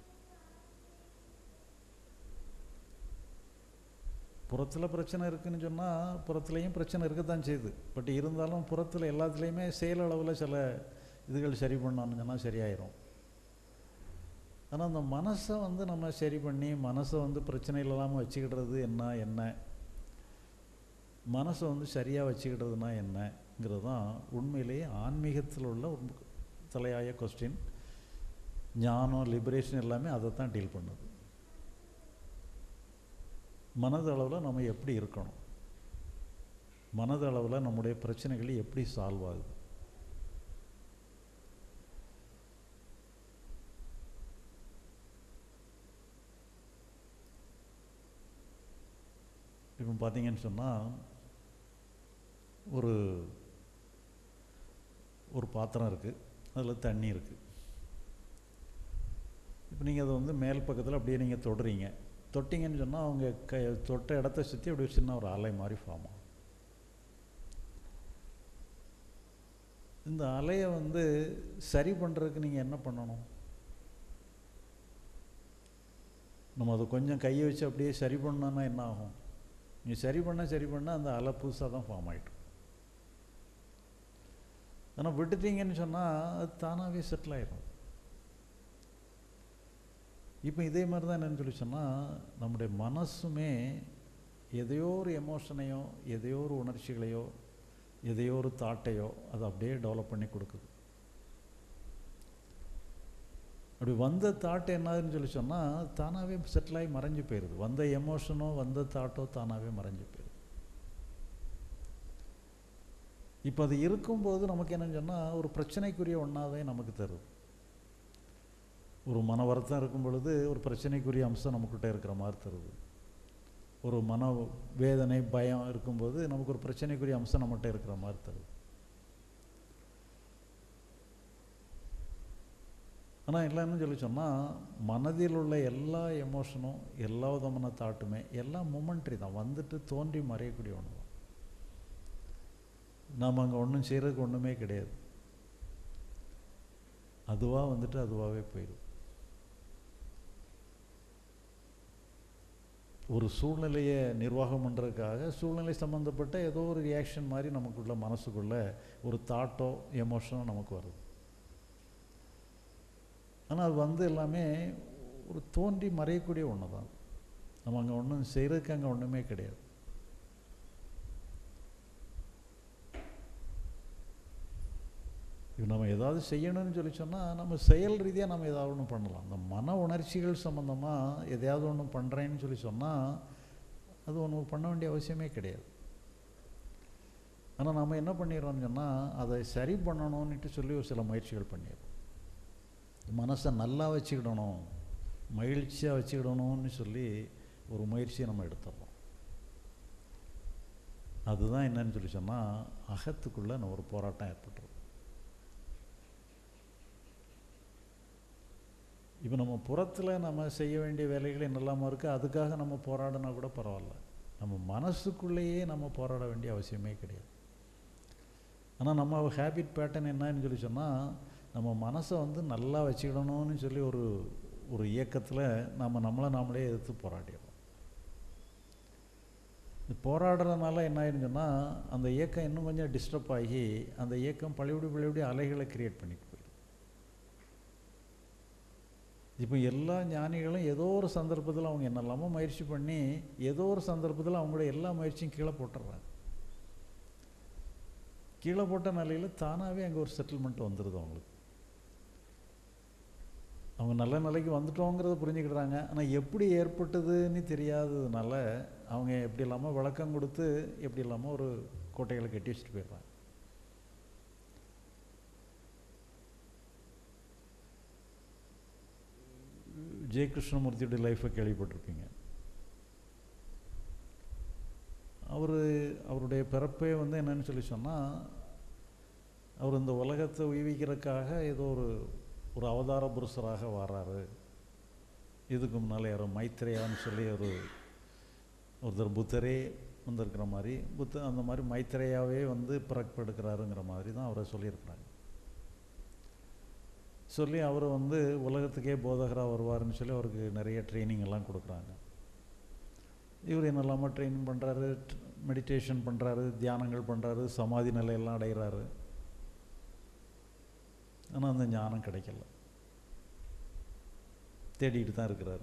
[SPEAKER 1] புறத்தில் பிரச்சனை இருக்குன்னு சொன்னால் புறத்துலேயும் பிரச்சனை இருக்கத்தான் செய்யுது பட் இருந்தாலும் புறத்தில் எல்லாத்துலேயுமே செயல் அளவில் சில இதுகள் சரி பண்ணோன்னு சொன்னால் சரியாயிரும் ஆனால் அந்த மனசை வந்து நம்ம சரி பண்ணி மனசை வந்து பிரச்சனை இல்லாமல் வச்சுக்கிடுறது என்ன என்ன மனசை வந்து சரியாக வச்சுக்கிடுறதுனா என்னங்கிறது தான் உண்மையிலேயே ஆன்மீகத்தில் உள்ள ஒரு தலையாய கொஸ்டின் ஞானம் லிபரேஷன் எல்லாமே அதை தான் டீல் பண்ணுது மனதளவில் நம்ம எப்படி இருக்கணும் மனதளவில் நம்முடைய பிரச்சனைகள் எப்படி சால்வ் ஆகுது இப்போ பார்த்தீங்கன்னு சொன்னால் ஒரு ஒரு பாத்திரம் இருக்குது அதில் தண்ணி இருக்குது இப்போ நீங்கள் அதை வந்து மேல் பக்கத்தில் அப்படியே நீங்கள் தொடுறீங்க தொட்டிங்கன்னு சொன்னால் அவங்க க தொட்ட இடத்த சுற்றி அப்படி ஒரு சின்ன ஒரு அலை மாதிரி ஃபார்ம் ஆகும் இந்த அலையை வந்து சரி பண்ணுறதுக்கு நீங்கள் என்ன பண்ணணும் நம்ம அதை கொஞ்சம் கையை வச்சு அப்படியே சரி பண்ணோன்னா என்ன ஆகும் நீங்கள் சரி பண்ண சரி பண்ண அந்த அலை புதுசாக தான் ஃபார்ம் ஆகிட்டு ஆனால் விட்டுட்டீங்கன்னு சொன்னால் அது தானாகவே செட்டில் ஆயிடும் இப்போ இதே மாதிரி தான் என்னன்னு சொல்லி சொன்னால் நம்முடைய மனசுமே எதையோ ஒரு எமோஷனையோ எதையோ ஒரு உணர்ச்சிகளையோ எதையோ ஒரு தாட்டையோ அதை அப்படியே டெவலப் பண்ணி கொடுக்குது அப்படி வந்த தாட் என்னதுன்னு சொல்லி சொன்னால் தானாகவே செட்டில் ஆகி மறைஞ்சு போயிடுது வந்த எமோஷனோ வந்த தாட்டோ தானாகவே மறைஞ்சு போயிடுது இப்போ அது இருக்கும்போது நமக்கு என்னன்னு சொன்னால் ஒரு பிரச்சனைக்குரிய ஒன்றாவே நமக்கு தருது ஒரு மன வருத்தம் இருக்கும் பொழுது ஒரு பிரச்சனைக்குரிய அம்சம் நம்மக்கிட்ட இருக்கிற மாதிரி தருது ஒரு மன வேதனை பயம் இருக்கும்போது நமக்கு ஒரு பிரச்சனைக்குரிய அம்சம் நம்மகிட்ட இருக்கிற மாதிரி தருது ஆனால் இல்லைன்னு சொல்லி சொன்னால் மனதில் உள்ள எல்லா எமோஷனும் எல்லா விதமான தாட்டுமே எல்லாம் மொமெண்ட்ரி தான் வந்துட்டு தோன்றி மறையக்கூடிய ஒன்று தான் நாம் அங்கே ஒன்றும் செய்கிறதுக்கு ஒன்றுமே கிடையாது அதுவாக வந்துட்டு அதுவாகவே போயிடும் ஒரு சூழ்நிலையை நிர்வாகம் பண்ணுறதுக்காக சூழ்நிலை சம்மந்தப்பட்ட ஏதோ ஒரு ரியாக்ஷன் மாதிரி நமக்குள்ள மனசுக்குள்ளே ஒரு தாட்டோ எமோஷனோ நமக்கு வருது ஆனால் அது வந்து எல்லாமே ஒரு தோன்றி மறையக்கூடிய ஒன்று தான் நம்ம அங்கே ஒன்றும் செய்கிறதுக்கு அங்கே ஒன்றுமே கிடையாது இப்போ நம்ம ஏதாவது செய்யணும்னு சொல்லி சொன்னால் நம்ம செயல் ரீதியாக நம்ம ஏதாவது ஒன்று பண்ணலாம் அந்த மன உணர்ச்சிகள் சம்மந்தமாக எதையாவது ஒன்று பண்ணுறேன்னு சொல்லி சொன்னால் அது ஒன்று பண்ண வேண்டிய அவசியமே கிடையாது ஆனால் நம்ம என்ன பண்ணிடுறோம்னு சொன்னால் அதை சரி பண்ணணும்னுட்டு சொல்லி ஒரு சில முயற்சிகள் பண்ணிடுறோம் மனசை நல்லா வச்சுக்கிடணும் மகிழ்ச்சியாக வச்சுக்கிடணும்னு சொல்லி ஒரு முயற்சியை நம்ம எடுத்துடுறோம் அதுதான் என்னன்னு சொல்லி சொன்னால் அகத்துக்குள்ளே நம்ம ஒரு போராட்டம் ஏற்பட்டுரும் இப்போ நம்ம புறத்தில் நம்ம செய்ய வேண்டிய வேலைகள் என்னெல்லாமோ இருக்குது அதுக்காக நம்ம போராடினா கூட பரவாயில்ல நம்ம மனசுக்குள்ளேயே நம்ம போராட வேண்டிய அவசியமே கிடையாது ஆனால் நம்ம ஹேபிட் பேட்டர்ன் என்னன்னு சொல்லி சொன்னால் நம்ம மனசை வந்து நல்லா வச்சுக்கிடணும்னு சொல்லி ஒரு ஒரு இயக்கத்தில் நம்ம நம்மளை நாமளே எதிர்த்து போராடிடுறோம் போராடுறதுனால என்ன ஆயிடுன்னு சொன்னால் அந்த இயக்கம் இன்னும் கொஞ்சம் டிஸ்டர்ப் ஆகி அந்த இயக்கம் பழையபடி பழையபடி அலைகளை கிரியேட் பண்ணிட்டு போயிடும் இப்போ எல்லா ஞானிகளும் ஏதோ ஒரு சந்தர்ப்பத்தில் அவங்க என்னெல்லாமோ முயற்சி பண்ணி ஏதோ ஒரு சந்தர்ப்பத்தில் அவங்களோட எல்லா முயற்சியும் கீழே போட்டுடுறாங்க கீழே போட்ட நிலையில் தானாகவே அங்கே ஒரு செட்டில்மெண்ட் வந்துடுது அவங்களுக்கு அவங்க நல்ல நிலைக்கு வந்துட்டோங்கிறத புரிஞ்சுக்கிடுறாங்க ஆனால் எப்படி ஏற்பட்டதுன்னு தெரியாததுனால அவங்க எப்படி இல்லாமல் விளக்கம் கொடுத்து எப்படி இல்லாமல் ஒரு கோட்டைகளை கட்டி வச்சுட்டு போயிடுறாங்க ஜெய கிருஷ்ணமூர்த்தியுடைய லைஃப்பை கேள்விப்பட்டிருப்பீங்க அவர் அவருடைய பிறப்பே வந்து என்னன்னு சொல்லி சொன்னால் அவர் இந்த உலகத்தை உய்விக்கிறதுக்காக ஏதோ ஒரு ஒரு அவதார புருஷராக வர்றாரு இதுக்கு முன்னால் யாரோ மைத்ரேயான்னு சொல்லி ஒரு ஒருத்தர் புத்தரே வந்திருக்கிற மாதிரி புத்த அந்த மாதிரி மைத்ரேயாவே வந்து பிறப்பெடுக்கிறாருங்கிற மாதிரி தான் அவரை சொல்லியிருக்கிறாங்க சொல்லி அவர் வந்து உலகத்துக்கே போதகராக வருவாருன்னு சொல்லி அவருக்கு நிறைய ட்ரைனிங் எல்லாம் கொடுக்குறாங்க இவர் என்னெல்லாமல் ட்ரைனிங் பண்ணுறாரு மெடிடேஷன் பண்ணுறாரு தியானங்கள் பண்ணுறாரு சமாதி நிலையெல்லாம் அடைகிறாரு ஆனால் அந்த ஞானம் கிடைக்கல தேடிட்டு தான் இருக்கிறாரு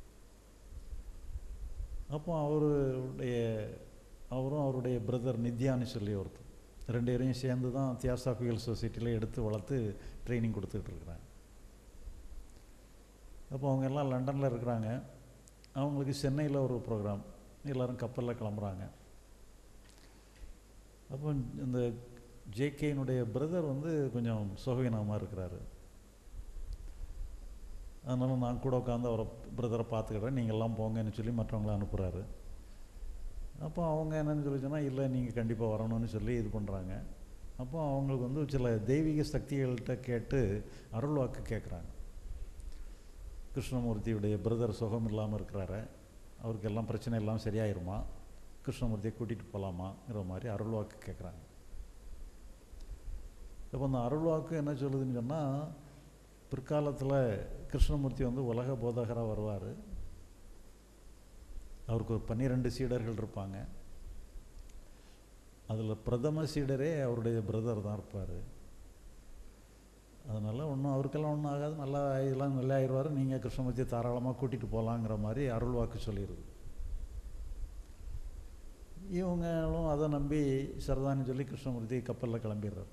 [SPEAKER 1] அப்போ அவருடைய அவரும் அவருடைய பிரதர் நித்யான்னு சொல்லி ஒருத்தர் ரெண்டு பேரையும் சேர்ந்து தான் தியாசாபிகல் சொசைட்டியில் எடுத்து வளர்த்து ட்ரைனிங் கொடுத்துட்டு இருக்கிறாங்க அப்போ அவங்க எல்லாம் லண்டனில் இருக்கிறாங்க அவங்களுக்கு சென்னையில் ஒரு ப்ரோக்ராம் எல்லோரும் கப்பலில் கிளம்புறாங்க அப்போ இந்த ஜேகேனுடைய பிரதர் வந்து கொஞ்சம் சுகவீனமாக இருக்கிறாரு அதனால் நான் கூட உட்காந்து அவரை பிரதரை பார்த்துக்கிறேன் நீங்கள்லாம் போங்கன்னு சொல்லி மற்றவங்கள அனுப்புகிறாரு அப்போ அவங்க என்னன்னு சொல்லி சொன்னால் இல்லை நீங்கள் கண்டிப்பாக வரணும்னு சொல்லி இது பண்ணுறாங்க அப்போ அவங்களுக்கு வந்து சில தெய்வீக சக்திகள்கிட்ட கேட்டு அருள் வாக்கு கேட்குறாங்க கிருஷ்ணமூர்த்தியுடைய பிரதர் சுகம் இல்லாமல் இருக்கிறாரு அவருக்கு எல்லாம் பிரச்சனை எல்லாம் சரியாயிருமா கிருஷ்ணமூர்த்தியை கூட்டிகிட்டு போகலாமாங்கிற மாதிரி அருள் வாக்கு கேட்குறாங்க இப்போ அந்த அருள் வாக்கு என்ன சொல்லுதுன்னு சொன்னால் பிற்காலத்தில் கிருஷ்ணமூர்த்தி வந்து உலக போதகராக வருவார் அவருக்கு ஒரு பன்னிரெண்டு சீடர்கள் இருப்பாங்க அதில் பிரதம சீடரே அவருடைய பிரதர் தான் இருப்பார் அதனால் ஒன்றும் அவருக்கெல்லாம் ஒன்றும் ஆகாது நல்லா இதெல்லாம் நல்லா ஆயிடுவார் நீங்கள் கிருஷ்ணமூர்த்தியை தாராளமாக கூட்டிகிட்டு போகலாங்கிற மாதிரி அருள் வாக்கு சொல்லிடுது இவங்களும் அதை நம்பி சரதான்னு சொல்லி கிருஷ்ணமூர்த்தி கப்பலில் கிளம்பிடுறார்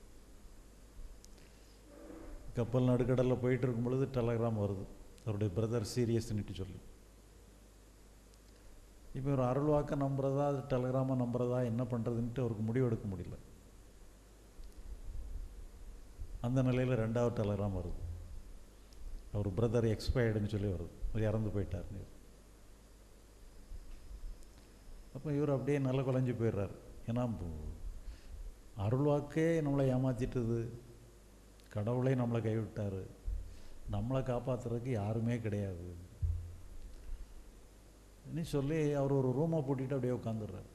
[SPEAKER 1] கப்பல் நடுக்கடலில் போயிட்டு இருக்கும் பொழுது டெலகிராம் வருது அவருடைய பிரதர் சீரியஸ்ன்னுட்டு சொல்லி இப்போ ஒரு அருள்வாக்க நம்புறதா அது டெலகிராமை நம்புறதா என்ன பண்ணுறதுன்ட்டு அவருக்கு முடிவு எடுக்க முடியல அந்த நிலையில் ரெண்டாவது டெலகிராம் வருது அவர் பிரதர் எக்ஸ்பயர்டுன்னு சொல்லி வருது அவர் இறந்து போயிட்டார் அப்போ இவர் அப்படியே நல்ல குலைஞ்சு போயிடுறாரு ஏன்னா அருள்வாக்கே நம்மளை ஏமாற்றிட்டுது கடவுளே நம்மளை கைவிட்டார் நம்மளை காப்பாற்றுறதுக்கு யாருமே கிடையாது நீ சொல்லி அவர் ஒரு ரூமை பூட்டிட்டு அப்படியே உட்காந்துடுறாரு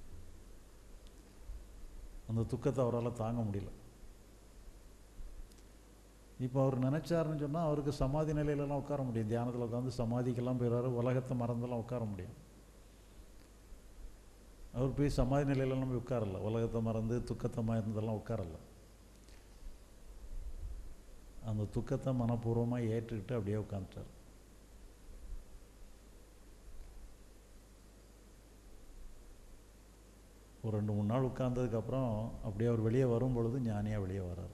[SPEAKER 1] அந்த துக்கத்தை அவரால் தாங்க முடியல இப்போ அவர் நினச்சாருன்னு சொன்னால் அவருக்கு சமாதி நிலையிலலாம் உட்கார முடியும் தியானத்தில் உட்காந்து சமாதிக்கெல்லாம் போயிடுறாரு உலகத்தை மறந்தெல்லாம் உட்கார முடியும் அவர் போய் சமாதி நிலையிலலாம் போய் உட்காரல உலகத்தை மறந்து துக்கத்தை மறந்தெல்லாம் உட்காரல அந்த துக்கத்தை மனப்பூர்வமாக ஏற்றுக்கிட்டு அப்படியே உட்காந்துட்டார் ஒரு ரெண்டு மூணு நாள் உட்கார்ந்ததுக்கப்புறம் அப்படியே அவர் வெளியே வரும் பொழுது ஞானியாக வெளியே வர்றார்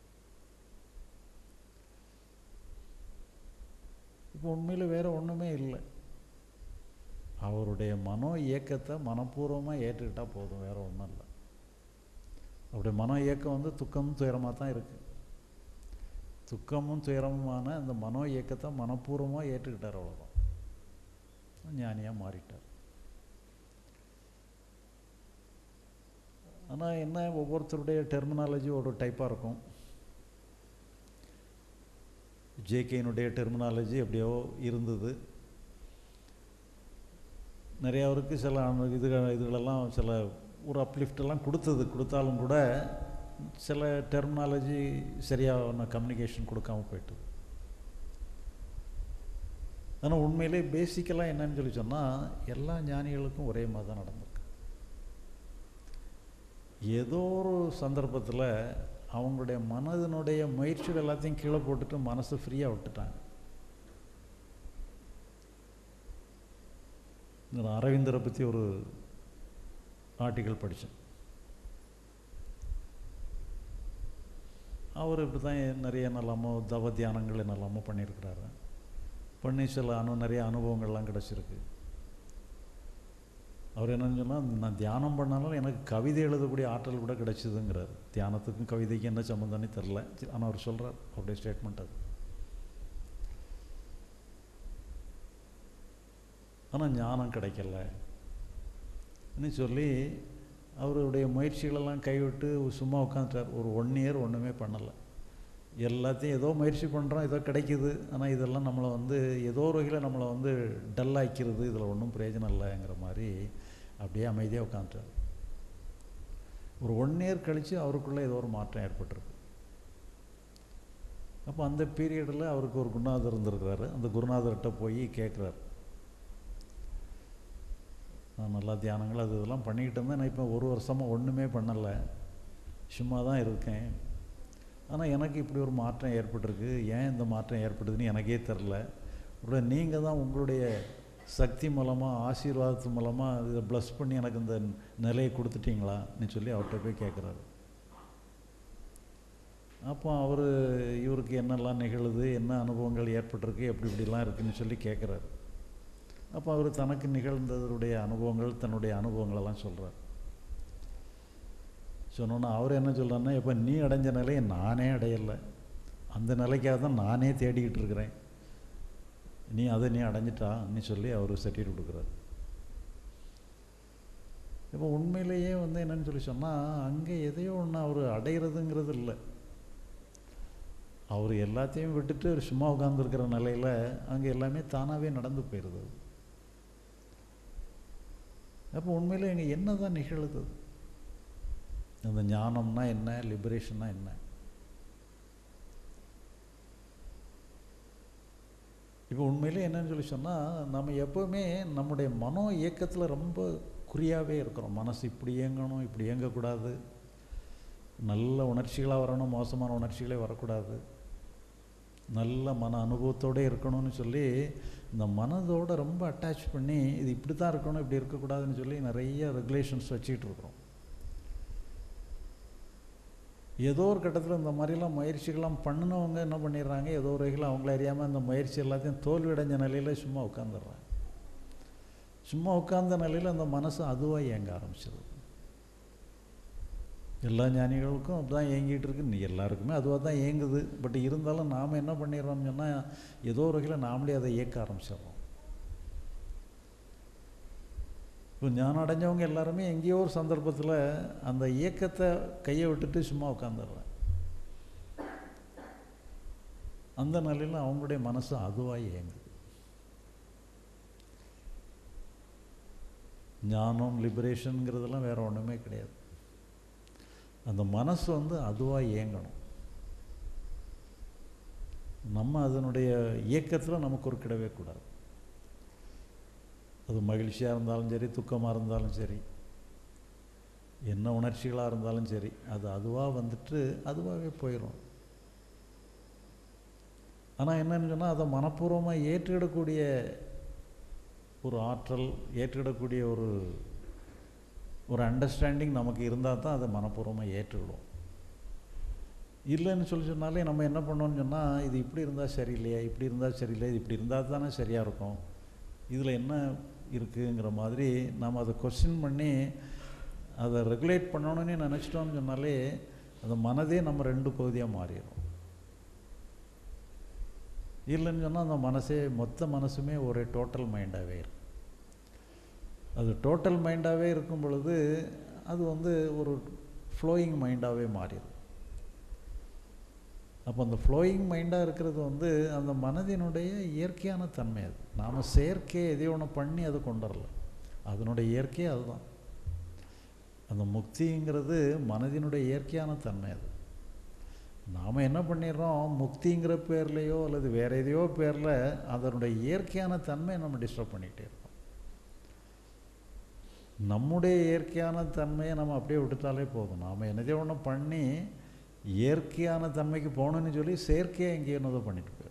[SPEAKER 1] இப்போ உண்மையில் வேறு ஒன்றுமே இல்லை அவருடைய மனோ இயக்கத்தை மனப்பூர்வமாக ஏற்றுக்கிட்டால் போதும் வேறு ஒன்றும் இல்லை அவருடைய மனோ இயக்கம் வந்து துக்கம் துயரமாக தான் இருக்குது துக்கமும் துயரமுமான அந்த மனோ இயக்கத்தை மனப்பூர்வமாக ஏற்றுக்கிட்டார் அவ்வளோதான் ஞானியாக மாறிட்டார் ஆனால் என்ன ஒவ்வொருத்தருடைய டெர்மினாலஜி ஒரு டைப்பாக இருக்கும் ஜேகேனுடைய டெர்மினாலஜி எப்படியோ இருந்தது நிறையாவருக்கு சில இதுகள் இதுகளெல்லாம் சில ஒரு அப்லிஃப்டெல்லாம் கொடுத்தது கொடுத்தாலும் கூட சில டெர்மினாலஜி சரியான கம்யூனிகேஷன் கொடுக்காம போயிட்டு ஆனால் உண்மையிலே பேசிக்கலாக என்னன்னு சொல்லி சொன்னால் எல்லா ஞானிகளுக்கும் ஒரே மாதிரி தான் நடந்திருக்கு ஏதோ ஒரு சந்தர்ப்பத்தில் அவங்களுடைய மனதினுடைய முயற்சிகள் எல்லாத்தையும் கீழே போட்டுட்டு மனசை ஃப்ரீயாக விட்டுட்டாங்க நான் அரவிந்தரை பற்றி ஒரு ஆர்டிக்கல் படித்தேன் அவர் இப்படி தான் நிறைய நல்லாமோ தவ தியானங்கள் என்னெல்லாமோ பண்ணியிருக்கிறாரு பண்ணி சில அனு நிறைய அனுபவங்கள்லாம் கிடச்சிருக்கு அவர் என்னன்னு சொன்னால் நான் தியானம் பண்ணாலும் எனக்கு கவிதை எழுதக்கூடிய ஆற்றல் கூட கிடைச்சிதுங்கிறார் தியானத்துக்கும் கவிதைக்கும் என்ன சம்மந்தம்னு தெரில ஆனால் அவர் சொல்கிறார் அவருடைய ஸ்டேட்மெண்ட் அது ஆனால் ஞானம் கிடைக்கல ன்னு சொல்லி அவருடைய முயற்சிகளெல்லாம் கைவிட்டு சும்மா உட்காந்துட்டார் ஒரு ஒன் இயர் ஒன்றுமே பண்ணலை எல்லாத்தையும் ஏதோ முயற்சி பண்ணுறோம் ஏதோ கிடைக்குது ஆனால் இதெல்லாம் நம்மளை வந்து ஏதோ ஒரு வகையில் நம்மளை வந்து டல் ஆக்கிடுது இதில் ஒன்றும் பிரயோஜனம் இல்லைங்கிற மாதிரி அப்படியே அமைதியாக உட்காந்துட்டார் ஒரு ஒன் இயர் கழித்து அவருக்குள்ளே ஏதோ ஒரு மாற்றம் ஏற்பட்டிருக்கு அப்போ அந்த பீரியடில் அவருக்கு ஒரு குருநாதர் இருந்திருக்கிறாரு அந்த குருநாதர்கிட்ட போய் கேட்குறாரு நான் நல்லா தியானங்கள் அது இதெல்லாம் பண்ணிக்கிட்டு இருந்தேன் நான் இப்போ ஒரு வருஷமாக ஒன்றுமே பண்ணலை சும்மா தான் இருக்கேன் ஆனால் எனக்கு இப்படி ஒரு மாற்றம் ஏற்பட்டிருக்கு ஏன் இந்த மாற்றம் ஏற்படுதுன்னு எனக்கே தெரில உடனே நீங்கள் தான் உங்களுடைய சக்தி மூலமாக ஆசீர்வாதத்து மூலமாக இதை ப்ளஸ் பண்ணி எனக்கு இந்த நிலையை கொடுத்துட்டீங்களான்னு சொல்லி அவர்கிட்ட போய் கேட்குறாரு அப்போ அவர் இவருக்கு என்னெல்லாம் நிகழுது என்ன அனுபவங்கள் ஏற்பட்டிருக்கு எப்படி இப்படிலாம் இருக்குன்னு சொல்லி கேட்குறாரு அப்போ அவர் தனக்கு நிகழ்ந்ததனுடைய அனுபவங்கள் தன்னுடைய அனுபவங்களெல்லாம் சொல்கிறார் சொன்னோன்னா அவர் என்ன சொல்கிறாருன்னா இப்போ நீ அடைஞ்ச நிலையை நானே அடையலை அந்த நிலைக்காக தான் நானே தேடிக்கிட்டு இருக்கிறேன் நீ அதை நீ அடைஞ்சிட்டான்னு சொல்லி அவர் சர்டிஃபிகேட் கொடுக்குறாரு இப்போ உண்மையிலேயே வந்து என்னன்னு சொல்லி சொன்னால் அங்கே எதையோ ஒன்று அவர் அடையிறதுங்கிறது இல்லை அவர் எல்லாத்தையும் விட்டுட்டு சும்மா உட்காந்துருக்கிற நிலையில் அங்கே எல்லாமே தானாகவே நடந்து போயிடுது அப்போ உண்மையில் இங்கே என்ன தான் நிகழுது அந்த ஞானம்னா என்ன லிபரேஷன்னா என்ன இப்போ உண்மையிலே என்னன்னு சொல்லி சொன்னால் நம்ம எப்போவுமே நம்முடைய மனோ இயக்கத்தில் ரொம்ப குறியாகவே இருக்கிறோம் மனசு இப்படி இயங்கணும் இப்படி இயங்கக்கூடாது நல்ல உணர்ச்சிகளாக வரணும் மோசமான உணர்ச்சிகளே வரக்கூடாது நல்ல மன அனுபவத்தோடு இருக்கணும்னு சொல்லி இந்த மனதோட ரொம்ப அட்டாச் பண்ணி இது இப்படி தான் இருக்கணும் இப்படி இருக்கக்கூடாதுன்னு சொல்லி நிறைய ரெகுலேஷன்ஸ் வச்சுக்கிட்டு இருக்கிறோம் ஏதோ ஒரு கட்டத்தில் இந்த மாதிரிலாம் முயற்சிகள்லாம் பண்ணினவங்க என்ன பண்ணிடுறாங்க ஏதோ ஒரு வகையில் அவங்கள அறியாமல் அந்த முயற்சி எல்லாத்தையும் தோல்வி அடைஞ்ச நிலையில் சும்மா உட்காந்துடுறாங்க சும்மா உட்கார்ந்த நிலையில் அந்த மனசு அதுவாக இயங்க ஆரம்பிச்சிருது எல்லா ஞானிகளுக்கும் அப்படிதான் இயங்கிட்டு இருக்கு எல்லாருக்குமே அதுவாக தான் இயங்குது பட் இருந்தாலும் நாம் என்ன பண்ணிடுறோம்னு சொன்னால் ஏதோ ஒரு வகையில் நாமளே அதை இயக்க ஆரம்பிச்சிடுறோம் இப்போ ஞானம் அடைஞ்சவங்க எல்லாருமே எங்கேயோ ஒரு சந்தர்ப்பத்தில் அந்த இயக்கத்தை கையை விட்டுட்டு சும்மா உட்காந்துடுறேன் அந்த நிலையில் அவங்களுடைய மனசு அதுவாக இயங்குது ஞானம் லிபரேஷனுங்கிறதெல்லாம் வேறு ஒன்றுமே கிடையாது அந்த மனசு வந்து அதுவாக இயங்கணும் நம்ம அதனுடைய இயக்கத்தில் நம்ம குறுக்கிடவே கூடாது அது மகிழ்ச்சியாக இருந்தாலும் சரி துக்கமாக இருந்தாலும் சரி என்ன உணர்ச்சிகளாக இருந்தாலும் சரி அது அதுவாக வந்துட்டு அதுவாகவே போயிடும் ஆனால் என்னன்னு சொன்னால் அதை மனப்பூர்வமாக ஏற்றுக்கிடக்கூடிய ஒரு ஆற்றல் ஏற்றுக்கிடக்கூடிய ஒரு ஒரு அண்டர்ஸ்டாண்டிங் நமக்கு இருந்தால் தான் அதை மனப்பூர்வமாக ஏற்றுக்கிடும் இல்லைன்னு சொல்லி சொன்னாலே நம்ம என்ன பண்ணோம்னு சொன்னால் இது இப்படி இருந்தால் சரியில்லையா இப்படி இருந்தால் சரியில்லை இது இப்படி இருந்தால் தானே சரியாக இருக்கும் இதில் என்ன இருக்குங்கிற மாதிரி நாம் அதை கொஸ்டின் பண்ணி அதை ரெகுலேட் பண்ணணும்னு நினச்சிட்டோம்னு சொன்னாலே அந்த மனதே நம்ம ரெண்டு பகுதியாக மாறிடும் இல்லைன்னு சொன்னால் அந்த மனசே மொத்த மனசுமே ஒரு டோட்டல் மைண்டாகவே இருக்கும் அது டோட்டல் மைண்டாகவே இருக்கும் பொழுது அது வந்து ஒரு ஃப்ளோயிங் மைண்டாகவே மாறிடும் அப்போ அந்த ஃப்ளோயிங் மைண்டாக இருக்கிறது வந்து அந்த மனதினுடைய இயற்கையான தன்மை அது நாம் செயற்கையை எதையோ ஒன்று பண்ணி அதை கொண்டு வரல அதனுடைய இயற்கையே அதுதான் அந்த முக்திங்கிறது மனதினுடைய இயற்கையான தன்மை அது நாம் என்ன பண்ணிடுறோம் முக்திங்கிற பேர்லேயோ அல்லது வேறு எதையோ பேரில் அதனுடைய இயற்கையான தன்மையை நம்ம டிஸ்டர்ப் பண்ணிகிட்டே இருக்கோம் நம்முடைய இயற்கையான தன்மையை நம்ம அப்படியே விட்டுட்டாலே போதும் நாம் என்னதையோ ஒன்று பண்ணி இயற்கையான தன்மைக்கு போகணுன்னு சொல்லி செயற்கையாக எங்கேயோ என்னதோ பண்ணிட்டு போயிடும்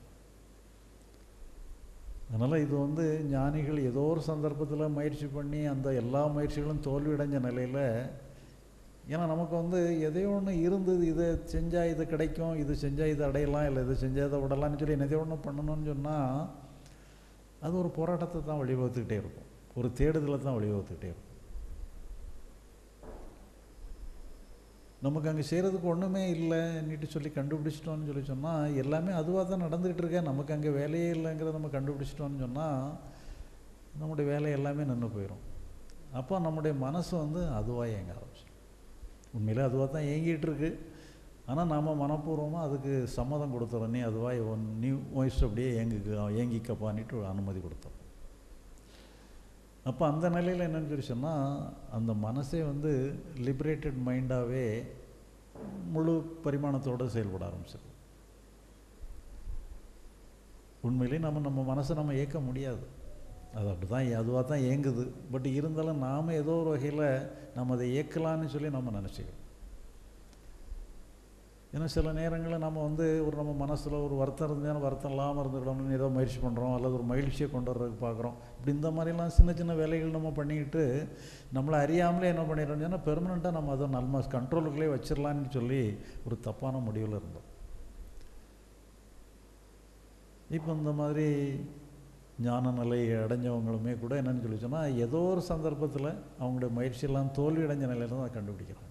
[SPEAKER 1] அதனால் இது வந்து ஞானிகள் ஏதோ ஒரு சந்தர்ப்பத்தில் முயற்சி பண்ணி அந்த எல்லா முயற்சிகளும் தோல்வியடைஞ்ச நிலையில் ஏன்னா நமக்கு வந்து எதையோ ஒன்று இருந்தது இதை செஞ்சால் இது கிடைக்கும் இது செஞ்சால் இது அடையலாம் இல்லை இது செஞ்சால் இதை விடலாம்னு சொல்லி எதையோ ஒன்று பண்ணணும்னு சொன்னால் அது ஒரு போராட்டத்தை தான் வழிவகுத்துக்கிட்டே இருக்கும் ஒரு தேடுதலை தான் வழிவகுத்துக்கிட்டே இருக்கும் நமக்கு அங்கே செய்கிறதுக்கு ஒன்றுமே இல்லைன்னுட்டு சொல்லி கண்டுபிடிச்சிட்டோம்னு சொல்லி சொன்னால் எல்லாமே அதுவாக தான் நடந்துக்கிட்டு இருக்கேன் நமக்கு அங்கே வேலையே இல்லைங்கிறத நம்ம கண்டுபிடிச்சிட்டோம்னு சொன்னால் நம்முடைய வேலை எல்லாமே நின்று போயிடும் அப்போ நம்முடைய மனசு வந்து அதுவாக இயங்க ஆரம்பிச்சிடும் உண்மையிலே அதுவாக தான் இயங்கிட்டு இருக்கு ஆனால் நாம் மனப்பூர்வமாக அதுக்கு சம்மதம் கொடுத்துறோம் நீ அதுவாக ஒன் நீ வாய்ஸ் அப்படியே இயங்குக்கு இயங்கிக்கப்பான்ட்டு அனுமதி கொடுத்தோம் அப்போ அந்த நிலையில் என்னன்னு சொல்லி சொன்னால் அந்த மனசே வந்து லிபரேட்டட் மைண்டாகவே முழு பரிமாணத்தோடு செயல்பட ஆரம்பிச்சிடும் உண்மையிலே நம்ம நம்ம மனசை நம்ம இயக்க முடியாது அது அப்படி தான் அதுவாக தான் இயங்குது பட் இருந்தாலும் நாம் ஏதோ ஒரு வகையில் நம்ம அதை இயக்கலான்னு சொல்லி நம்ம நினச்சிக்கிறோம் ஏன்னா சில நேரங்களில் நம்ம வந்து ஒரு நம்ம மனசில் ஒரு வருத்தம் இருந்தாலும் வருத்தம் இல்லாமல் இருந்துக்கணும்னு ஏதோ முயற்சி பண்ணுறோம் அல்லது ஒரு மகிழ்ச்சியை கொண்டு வர்றதுக்கு பார்க்குறோம் இப்படி இந்த மாதிரிலாம் சின்ன சின்ன வேலைகள் நம்ம பண்ணிக்கிட்டு நம்மளை அறியாமலே என்ன பண்ணிடுறோம்னு சொன்னால் பெர்மனெண்ட்டாக நம்ம அதை நம்ம கண்ட்ரோலுக்குள்ளே வச்சிடலான்னு சொல்லி ஒரு தப்பான முடிவில் இருந்தோம் இப்போ இந்த மாதிரி ஞான நிலை அடைஞ்சவங்களுமே கூட என்னன்னு சொல்லி சொன்னால் ஏதோ ஒரு சந்தர்ப்பத்தில் அவங்களுடைய முயற்சியெல்லாம் தோல்வி அடைஞ்ச நிலையில தான் அதை கண்டுபிடிக்கிறாங்க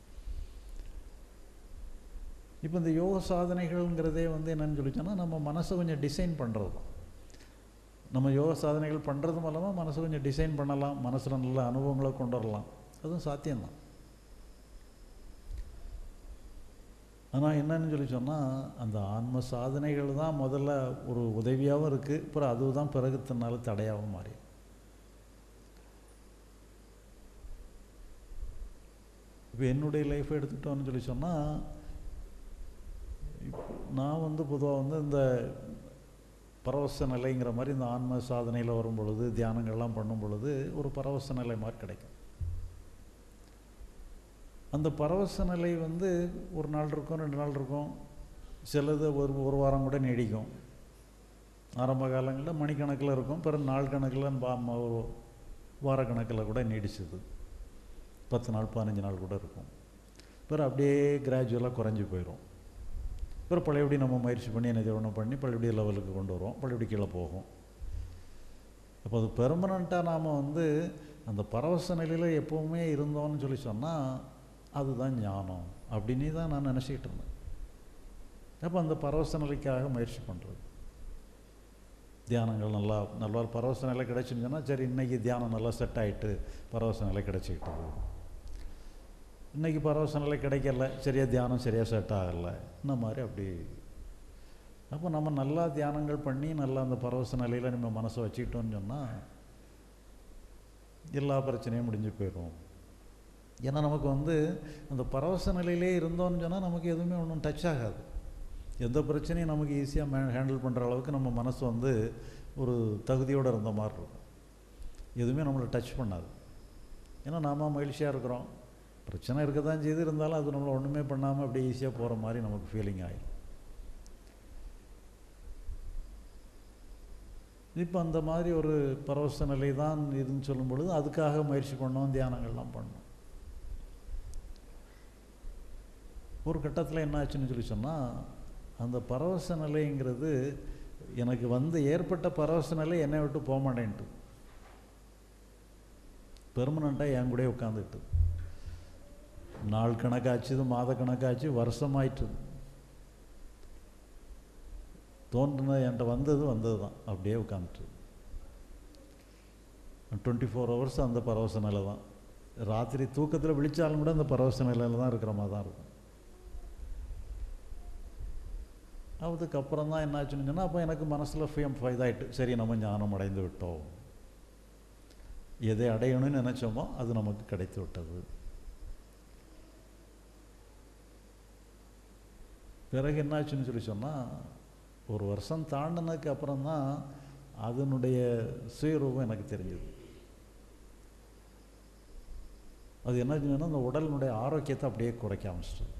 [SPEAKER 1] இப்போ இந்த யோக சாதனைகள்ங்கிறதே வந்து என்னன்னு சொல்லி சொன்னால் நம்ம மனசை கொஞ்சம் டிசைன் பண்ணுறது தான் நம்ம யோக சாதனைகள் பண்ணுறது மூலமாக மனசை கொஞ்சம் டிசைன் பண்ணலாம் மனசில் நல்ல அனுபவங்களை கொண்டு வரலாம் அதுவும் சாத்தியம்தான் ஆனால் என்னன்னு சொல்லி சொன்னால் அந்த ஆன்ம சாதனைகள் தான் முதல்ல ஒரு உதவியாகவும் இருக்குது அப்புறம் அதுதான் பிறகு தன்னால தடையாகவும் மாறி இப்போ என்னுடைய லைஃப்பை எடுத்துக்கிட்டோம்னு சொல்லி சொன்னால் நான் வந்து பொதுவாக வந்து இந்த பரவச நிலைங்கிற மாதிரி இந்த ஆன்ம சாதனையில் வரும் பொழுது தியானங்கள்லாம் பண்ணும் பொழுது ஒரு பரவச நிலை மாதிரி கிடைக்கும் அந்த பரவச நிலை வந்து ஒரு நாள் இருக்கும் ரெண்டு நாள் இருக்கும் சிலது ஒரு ஒரு வாரம் கூட நீடிக்கும் ஆரம்ப காலங்களில் மணிக்கணக்கில் இருக்கும் பிறகு நாள் கணக்கில் பா ஒரு வாரக்கணக்கில் கூட நீடிச்சது பத்து நாள் பதினஞ்சு நாள் கூட இருக்கும் பிறகு அப்படியே கிராஜுவலாக குறைஞ்சி போயிடும் பிறகு பழையபடி நம்ம முயற்சி பண்ணி என்ன ஒன்று பண்ணி பழையபடி லெவலுக்கு கொண்டு வருவோம் பழையபடி கீழே போகும் அப்போ அது பெர்மனண்ட்டாக நாம் வந்து அந்த பரவச நிலையில் எப்போவுமே இருந்தோம்னு சொல்லி சொன்னால் அதுதான் ஞானம் அப்படின்னு தான் நான் நினச்சிக்கிட்டு இருந்தேன் அப்போ அந்த பரவச நிலைக்காக முயற்சி பண்ணுறது தியானங்கள் நல்லா நல்லா பரவச நிலை கிடைச்சுன்னு சொன்னால் சரி இன்றைக்கி தியானம் நல்லா செட் ஆகிட்டு பரவச நிலை கிடைச்சிக்கிட்டது இன்றைக்கி பரவச நிலை கிடைக்கல சரியாக தியானம் சரியாக செட் ஆகலை இந்த மாதிரி அப்படி அப்போ நம்ம நல்லா தியானங்கள் பண்ணி நல்லா அந்த பரவச நிலையில் நம்ம மனசை வச்சுக்கிட்டோம்னு சொன்னால் எல்லா பிரச்சனையும் முடிஞ்சு போயிடும் ஏன்னா நமக்கு வந்து அந்த பரவச நிலையிலே இருந்தோம்னு சொன்னால் நமக்கு எதுவுமே ஒன்றும் டச் ஆகாது எந்த பிரச்சனையும் நமக்கு ஈஸியாக மே ஹேண்டில் பண்ணுற அளவுக்கு நம்ம மனசு வந்து ஒரு தகுதியோடு இருந்த மாதிரி இருக்கும் எதுவுமே நம்மளை டச் பண்ணாது ஏன்னா நாம மகிழ்ச்சியாக இருக்கிறோம் பிரச்சனை இருக்க தான் செய்து இருந்தாலும் அது நம்மளை ஒன்றுமே பண்ணாமல் அப்படியே ஈஸியாக போகிற மாதிரி நமக்கு ஃபீலிங் ஆகிடும் இப்போ அந்த மாதிரி ஒரு பரவச நிலை தான் இதுன்னு சொல்லும் பொழுது அதுக்காக முயற்சி பண்ணோம் தியானங்கள்லாம் பண்ணோம் ஒரு கட்டத்தில் என்ன ஆச்சுன்னு சொல்லி சொன்னால் அந்த பரவச நிலைங்கிறது எனக்கு வந்து ஏற்பட்ட பரவச நிலை என்னை விட்டு போக மாட்டேன்ட்டு பெர்மனண்ட்டாக என் கூட உட்காந்துட்டு நாள் கணக்காச்சுது மாத கணக்காச்சு வருஷமாயிட்டு தோன்றுனது என்கிட்ட வந்தது வந்தது தான் அப்படியே உட்காந்துட்டு டுவெண்ட்டி ஃபோர் ஹவர்ஸ் அந்த பரவச நிலை தான் ராத்திரி தூக்கத்தில் விழிச்சாலும் கூட அந்த பரவச நிலையில் தான் இருக்கிற மாதிரி தான் இருக்கும் அதுக்கப்புறம் தான் என்னாச்சுன்னு சொன்னால் அப்போ எனக்கு மனசில் ஃபேம் இதாகிட்டு சரி நம்ம ஞானம் அடைந்து விட்டோம் எதை அடையணும்னு நினச்சோமோ அது நமக்கு கிடைத்து விட்டது பிறகு என்னாச்சுன்னு சொல்லி சொன்னால் ஒரு வருஷம் தாண்டினதுக்கு அப்புறம் தான் அதனுடைய சுயரூபம் எனக்கு தெரிஞ்சது அது என்ன அந்த உடலினுடைய ஆரோக்கியத்தை அப்படியே குறைக்க ஆரம்பிச்சிட்டது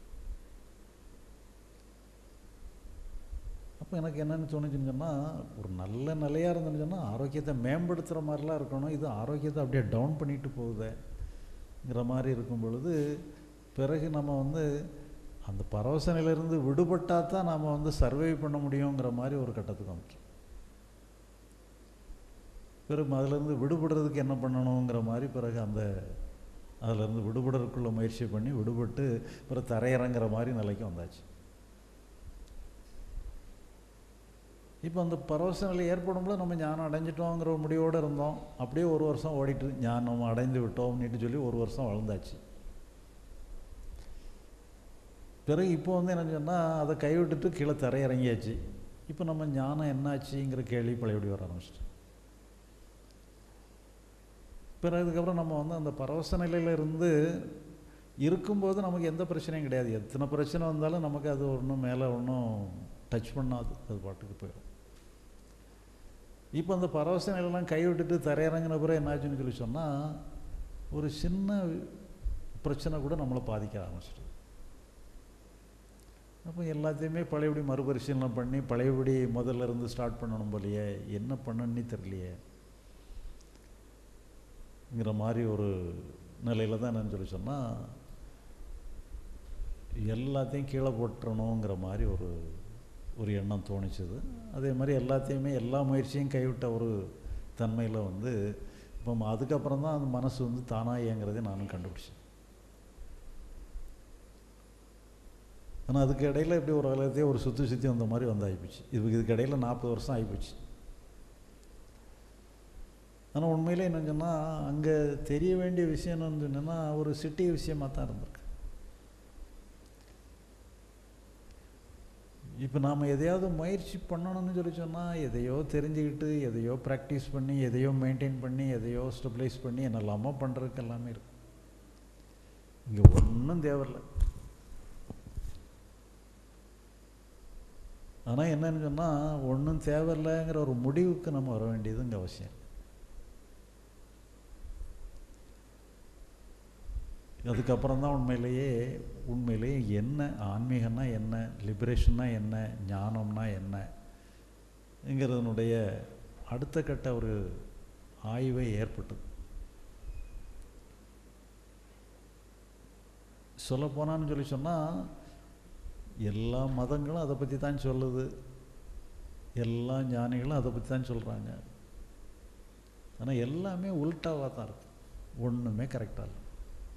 [SPEAKER 1] அப்போ எனக்கு என்னென்னு தோணுச்சுன்னு சொன்னால் ஒரு நல்ல நிலையாக இருந்துன்னு சொன்னால் ஆரோக்கியத்தை மேம்படுத்துகிற மாதிரிலாம் இருக்கணும் இது ஆரோக்கியத்தை அப்படியே டவுன் பண்ணிட்டு போகுதே ங்கிற மாதிரி இருக்கும் பொழுது பிறகு நம்ம வந்து அந்த பரவசனையிலிருந்து விடுபட்டால் தான் நாம் வந்து சர்வை பண்ண முடியுங்கிற மாதிரி ஒரு கட்டத்துக்கு வந்துட்டோம் பிறகு அதிலிருந்து விடுபடுறதுக்கு என்ன பண்ணணுங்கிற மாதிரி பிறகு அந்த அதிலிருந்து விடுபடுறதுக்குள்ள முயற்சி பண்ணி விடுபட்டு பிறகு தரையிறங்குற மாதிரி நிலைக்கு வந்தாச்சு இப்போ அந்த பரவச நிலை ஏற்படும்போது நம்ம ஞானம் அடைஞ்சிட்டோங்கிற ஒரு முடிவோடு இருந்தோம் அப்படியே ஒரு வருஷம் ஓடிட்டு ஞானம் அடைந்து விட்டோம்னுட்டு சொல்லி ஒரு வருஷம் வளர்ந்தாச்சு பிறகு இப்போ வந்து என்ன சொன்னால் அதை கைவிட்டுட்டு கீழே தரையிறங்கியாச்சு இப்போ நம்ம ஞானம் என்னாச்சுங்கிற கேள்வி பழையபடி வர ஆரம்பிச்சிட்டு பிறகு அதுக்கப்புறம் நம்ம வந்து அந்த பரவச நிலையில இருந்து இருக்கும்போது நமக்கு எந்த பிரச்சனையும் கிடையாது எத்தனை பிரச்சனை வந்தாலும் நமக்கு அது ஒன்றும் மேலே ஒன்றும் டச் பண்ணாது அது பாட்டுக்கு போயிடும் இப்போ அந்த பரவச நிலையெல்லாம் கைவிட்டுட்டு தரையிறங்கின பிறகு என்னாச்சுன்னு சொல்லி சொன்னால் ஒரு சின்ன பிரச்சனை கூட நம்மளை பாதிக்க ஆரம்பிச்சிடும் அப்போ எல்லாத்தையுமே பழையபடி மறுபரிசீலனை பண்ணி பழையபடி முதல்ல இருந்து ஸ்டார்ட் பண்ணணும் போலையே என்ன பண்ணணுன்னே தெரியலையே ங்கிற மாதிரி ஒரு நிலையில் தான் என்னன்னு சொல்லி சொன்னால் எல்லாத்தையும் கீழே போட்டுறணுங்கிற மாதிரி ஒரு ஒரு எண்ணம் தோணிச்சுது அதே மாதிரி எல்லாத்தையுமே எல்லா முயற்சியும் கைவிட்ட ஒரு தன்மையில் வந்து இப்போ அதுக்கப்புறம் தான் அந்த மனசு வந்து தானாக இயங்குறதை நானும் கண்டுபிடிச்சேன் ஆனால் அதுக்கு இடையில் இப்படி ஒரு உலகத்தையே ஒரு சுற்றி சுற்றி வந்த மாதிரி வந்து ஆகிப்போச்சு இதுக்கு இதுக்கு இடையில் நாற்பது வருஷம் ஆகிப்போச்சு ஆனால் உண்மையிலே என்ன சொன்னால் அங்கே தெரிய வேண்டிய விஷயம் என்னன்னு சொன்னேன்னா ஒரு சிட்டி விஷயமாக தான் இருந்திருக்கு இப்போ நாம் எதையாவது முயற்சி பண்ணணும்னு சொல்லி சொன்னால் எதையோ தெரிஞ்சுக்கிட்டு எதையோ ப்ராக்டிஸ் பண்ணி எதையோ மெயின்டைன் பண்ணி எதையோ ஸ்டெபிளைஸ் பண்ணி என்னெல்லாமோ பண்ணுறதுக்கு எல்லாமே இருக்கு இங்கே ஒன்றும் தேவையில்லை ஆனால் என்னன்னு சொன்னால் ஒன்றும் தேவையில்லைங்கிற ஒரு முடிவுக்கு நம்ம வர வேண்டியது இங்கே அவசியம் அதுக்கப்புறம் தான் உண்மையிலேயே உண்மையிலேயே என்ன ஆன்மீகம்னா என்ன லிபரேஷன்னா என்ன ஞானம்னா என்னங்கிறதனுடைய அடுத்த கட்ட ஒரு ஆய்வை ஏற்பட்டது சொல்லப்போனான்னு சொல்லி சொன்னால் எல்லா மதங்களும் அதை பற்றி தான் சொல்லுது எல்லா ஞானிகளும் அதை பற்றி தான் சொல்கிறாங்க ஆனால் எல்லாமே உல்ட்டாவாக தான் இருக்கு ஒன்றுமே கரெக்டாக இல்லை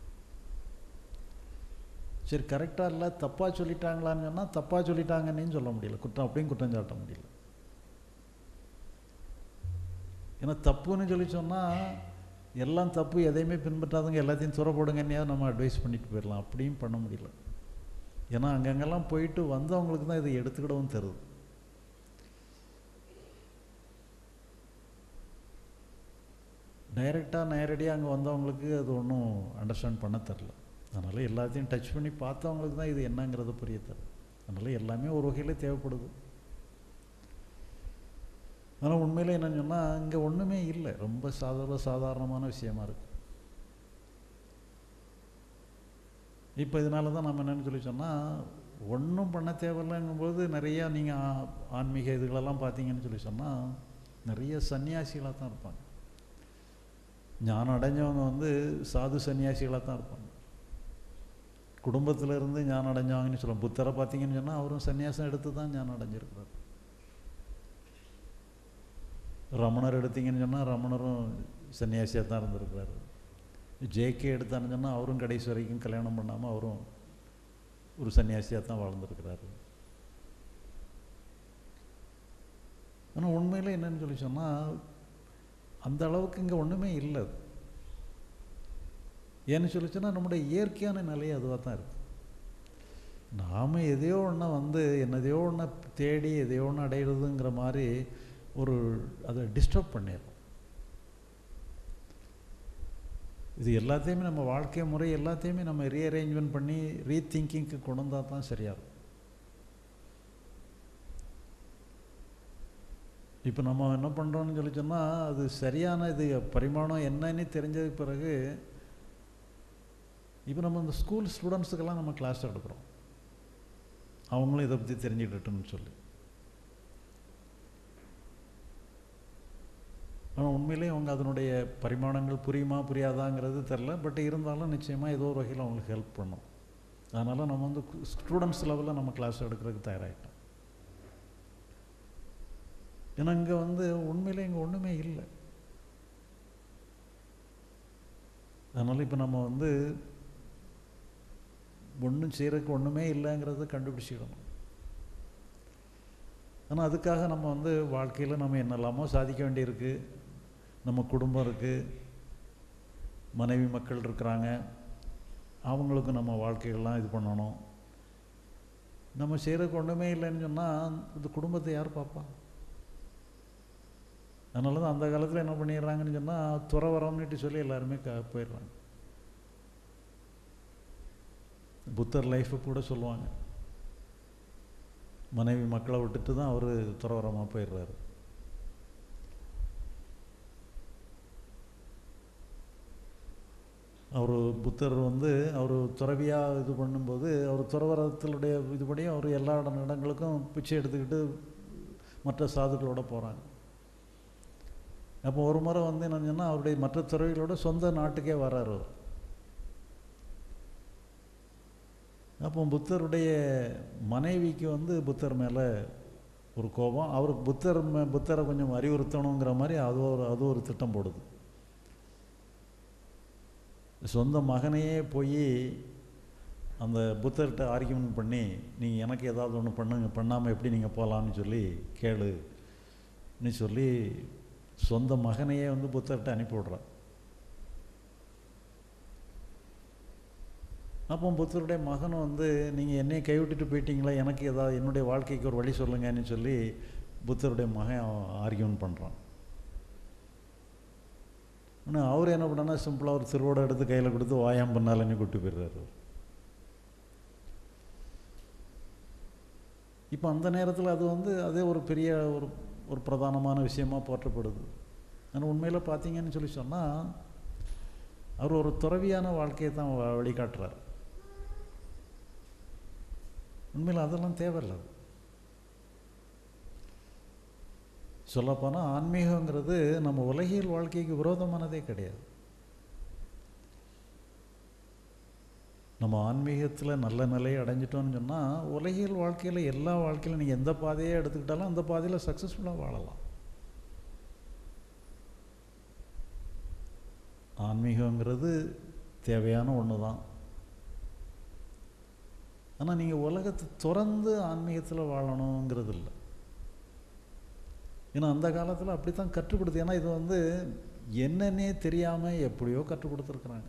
[SPEAKER 1] சரி கரெக்டாக இல்லை தப்பாக சொல்லிட்டாங்களான்னு சொன்னால் தப்பாக சொல்லிட்டாங்கன்னு சொல்ல முடியல குற்றம் அப்படியும் குற்றம் சாட்ட முடியல ஏன்னா தப்புன்னு சொல்லி சொன்னால் எல்லாம் தப்பு எதையுமே பின்பற்றாதவங்க எல்லாத்தையும் துறப்படுங்கன்னையாவது நம்ம அட்வைஸ் பண்ணிட்டு போயிடலாம் அப்படியும் பண்ண முடியல ஏன்னா அங்கங்கெல்லாம் போயிட்டு வந்தவங்களுக்கு தான் இதை எடுத்துக்கிடவும் தருது டைரெக்டாக நேரடியாக அங்கே வந்தவங்களுக்கு அது ஒன்றும் அண்டர்ஸ்டாண்ட் பண்ண தெரில அதனால் எல்லாத்தையும் டச் பண்ணி பார்த்தவங்களுக்கு தான் இது என்னங்கிறத புரிய தரும் அதனால் எல்லாமே ஒரு வகையில் தேவைப்படுது ஆனால் உண்மையில் என்னன்னு சொன்னால் இங்கே ஒன்றுமே இல்லை ரொம்ப சாதாரண சாதாரணமான விஷயமா இருக்கு இப்போ இதனால தான் நம்ம என்னென்னு சொல்லி சொன்னால் ஒன்றும் பண்ண தேவையில்லைங்கும்போது நிறையா நீங்கள் ஆன்மீக இதுகளெல்லாம் பார்த்தீங்கன்னு சொல்லி சொன்னால் நிறைய சன்னியாசிகளாக தான் இருப்பாங்க ஞானம் அடைஞ்சவங்க வந்து சாது சன்னியாசிகளாக தான் இருப்பாங்க குடும்பத்தில் இருந்து ஞானம் அடைஞ்சவங்கன்னு சொல்லுவோம் புத்தரை பார்த்தீங்கன்னு சொன்னால் அவரும் சன்னியாசம் எடுத்து தான் ஞானம் அடைஞ்சிருக்கிறார் ரமணர் எடுத்தீங்கன்னு சொன்னால் ரமணரும் சன்னியாசியாக தான் இருந்திருக்கிறாரு ஜேகே எடுத்தான்னு சொன்னால் அவரும் கடைசி வரைக்கும் கல்யாணம் பண்ணாமல் அவரும் ஒரு சன்னியாசியாக தான் வாழ்ந்துருக்கிறாரு ஆனால் உண்மையில் என்னன்னு சொல்லி சொன்னால் அந்த அளவுக்கு இங்கே ஒன்றுமே இல்லை ஏன்னு சொல்லி சொன்னால் நம்முடைய இயற்கையான நிலை அதுவாக தான் இருக்குது நாம் எதையோ ஒன்று வந்து என்னதையோ ஒன்று தேடி எதையோ ஒன்று அடையிறதுங்கிற மாதிரி ஒரு அதை டிஸ்டர்ப் பண்ணிடுறோம் இது எல்லாத்தையுமே நம்ம வாழ்க்கை முறை எல்லாத்தையுமே நம்ம ரீஅரேஞ்ச்மெண்ட் பண்ணி ரீதிங்கிங்க்கு கொண்டு வந்தால் தான் சரியாக இருக்கும் இப்போ நம்ம என்ன பண்ணுறோம்னு சொல்லி சொன்னால் அது சரியான இது பரிமாணம் என்னன்னு தெரிஞ்சதுக்கு பிறகு இப்போ நம்ம இந்த ஸ்கூல் ஸ்டூடெண்ட்ஸுக்கெல்லாம் நம்ம கிளாஸ் எடுக்கிறோம் அவங்களும் இதை பற்றி தெரிஞ்சுக்கிட்டுன்னு சொல்லி ஆனால் உண்மையிலேயே அவங்க அதனுடைய பரிமாணங்கள் புரியுமா புரியாதாங்கிறது தெரில பட் இருந்தாலும் நிச்சயமாக ஏதோ ஒரு வகையில் அவங்களுக்கு ஹெல்ப் பண்ணும் அதனால் நம்ம வந்து ஸ்டூடெண்ட்ஸ் லெவலில் நம்ம கிளாஸ் எடுக்கிறதுக்கு தயாராகிட்டோம் ஏன்னா இங்கே வந்து உண்மையிலே இங்கே ஒன்றுமே இல்லை அதனால் இப்போ நம்ம வந்து ஒன்றும் செய்கிறதுக்கு ஒன்றுமே இல்லைங்கிறத கண்டுபிடிச்சிடணும் ஆனால் அதுக்காக நம்ம வந்து வாழ்க்கையில் நம்ம என்னெல்லாமோ சாதிக்க வேண்டியிருக்கு நம்ம குடும்பம் இருக்குது மனைவி மக்கள் இருக்கிறாங்க அவங்களுக்கு நம்ம வாழ்க்கைகள்லாம் இது பண்ணணும் நம்ம செய்கிறதுக்கு ஒன்றுமே இல்லைன்னு சொன்னால் இந்த குடும்பத்தை யார் பார்ப்பா அதனால தான் அந்த காலத்தில் என்ன பண்ணிடுறாங்கன்னு சொன்னால் துறவரம்னுட்டு சொல்லி எல்லாருமே க போயிடுறாங்க புத்தர் லைஃபை கூட சொல்லுவாங்க மனைவி மக்களை விட்டுட்டு தான் அவர் துறவரமாக போயிடுறாரு அவர் புத்தர் வந்து அவர் துறவியாக இது பண்ணும்போது அவர் துறவரத்தினுடைய இதுபடி அவர் எல்லா இடம் இடங்களுக்கும் பிச்சை எடுத்துக்கிட்டு மற்ற சாதுக்களோட போகிறாங்க அப்போ ஒரு முறை வந்து என்னன்னு சொன்னால் அவருடைய மற்ற துறவிகளோட சொந்த நாட்டுக்கே வர்றார் அவர் அப்போ புத்தருடைய மனைவிக்கு வந்து புத்தர் மேலே ஒரு கோபம் அவருக்கு புத்தர் மே- புத்தரை கொஞ்சம் அறிவுறுத்தணுங்கிற மாதிரி அது ஒரு அது ஒரு திட்டம் போடுது சொந்த மகனையே போய் அந்த புத்தர்கிட்ட ஆர்கியூமெண்ட் பண்ணி நீங்கள் எனக்கு ஏதாவது ஒன்று பண்ணுங்க பண்ணாமல் எப்படி நீங்கள் போகலான்னு சொல்லி கேளு ன்னு சொல்லி சொந்த மகனையே வந்து புத்தர்கிட்ட அனுப்பி விட்றான் அப்போ புத்தருடைய மகன் வந்து நீங்கள் என்னையை கைவிட்டுட்டு போயிட்டீங்களா எனக்கு ஏதாவது என்னுடைய வாழ்க்கைக்கு ஒரு வழி சொல்லுங்கன்னு சொல்லி புத்தருடைய மகன் ஆர்கியூமெண்ட் பண்ணுறான் ஆனால் அவர் என்ன பண்ணான்னா சிம்பிளாக ஒரு திருவோட எடுத்து கையில் கொடுத்து வாயாம் பண்ணாலன்னு கூட்டி போயிடுறாரு இப்போ அந்த நேரத்தில் அது வந்து அதே ஒரு பெரிய ஒரு ஒரு பிரதானமான விஷயமா போற்றப்படுது ஆனால் உண்மையில் பார்த்தீங்கன்னு சொல்லி சொன்னால் அவர் ஒரு துறவியான வாழ்க்கையை தான் வ- வழிகாட்டுறார் உண்மையில் அதெல்லாம் தேவையில்லை அது. சொல்லப்போனால் ஆன்மீகங்கிறது நம்ம உலகியல் வாழ்க்கைக்கு விரோதமானதே கிடையாது நம்ம ஆன்மீகத்தில் நல்ல நிலையை அடைஞ்சிட்டோம்னு சொன்னால் உலகியல் வாழ்க்கையில் எல்லா வாழ்க்கையிலும் நீங்கள் எந்த பாதையை எடுத்துக்கிட்டாலும் அந்த பாதையில் சக்ஸஸ்ஃபுல்லாக வாழலாம் ஆன்மீகங்கிறது தேவையான ஒன்று தான் ஆனால் நீங்கள் உலகத்தை துறந்து ஆன்மீகத்தில் வாழணுங்கிறது இல்லை ஏன்னா அந்த காலத்தில் அப்படி தான் கற்றுக் கொடுத்து ஏன்னா இது வந்து என்னன்னே தெரியாமல் எப்படியோ கற்றுக் கொடுத்துருக்குறாங்க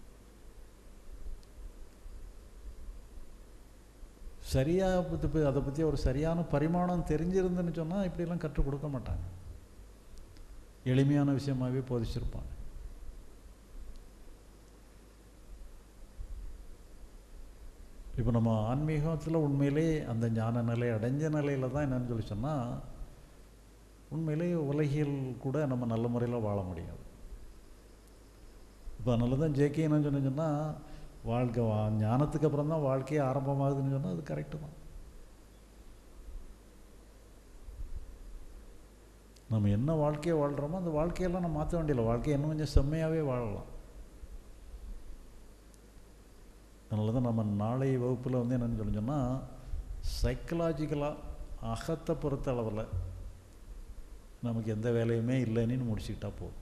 [SPEAKER 1] சரியாக பற்றி அதை பற்றி ஒரு சரியான பரிமாணம் தெரிஞ்சிருந்துன்னு சொன்னால் இப்படியெல்லாம் கற்றுக் கொடுக்க மாட்டாங்க எளிமையான விஷயமாகவே போதிச்சிருப்பாங்க இப்போ நம்ம ஆன்மீகத்தில் உண்மையிலே அந்த ஞான நிலை அடைஞ்ச நிலையில் தான் என்னன்னு சொல்லி சொன்னால் உண்மையிலேயே உலகியல் கூட நம்ம நல்ல முறையில் வாழ முடியாது இப்போ அதனால தான் ஜேகே என்ன சொன்னு சொன்னால் வாழ்க்கை வா ஞானத்துக்கு அப்புறம் தான் வாழ்க்கையே ஆரம்பமாகுதுன்னு சொன்னால் அது கரெக்டு தான் நம்ம என்ன வாழ்க்கையை வாழ்கிறோமோ அந்த வாழ்க்கையெல்லாம் நம்ம மாற்ற வேண்டியதில்லை வாழ்க்கையை இன்னும் கொஞ்சம் செம்மையாகவே வாழலாம் அதனால தான் நம்ம நாளை வகுப்பில் வந்து என்னென்னு சொல்லி சொன்னால் சைக்கலாஜிக்கலாக அகத்தை பொறுத்த அளவில் நமக்கு எந்த வேலையுமே இல்லைன்னு முடிச்சுக்கிட்டா போதும்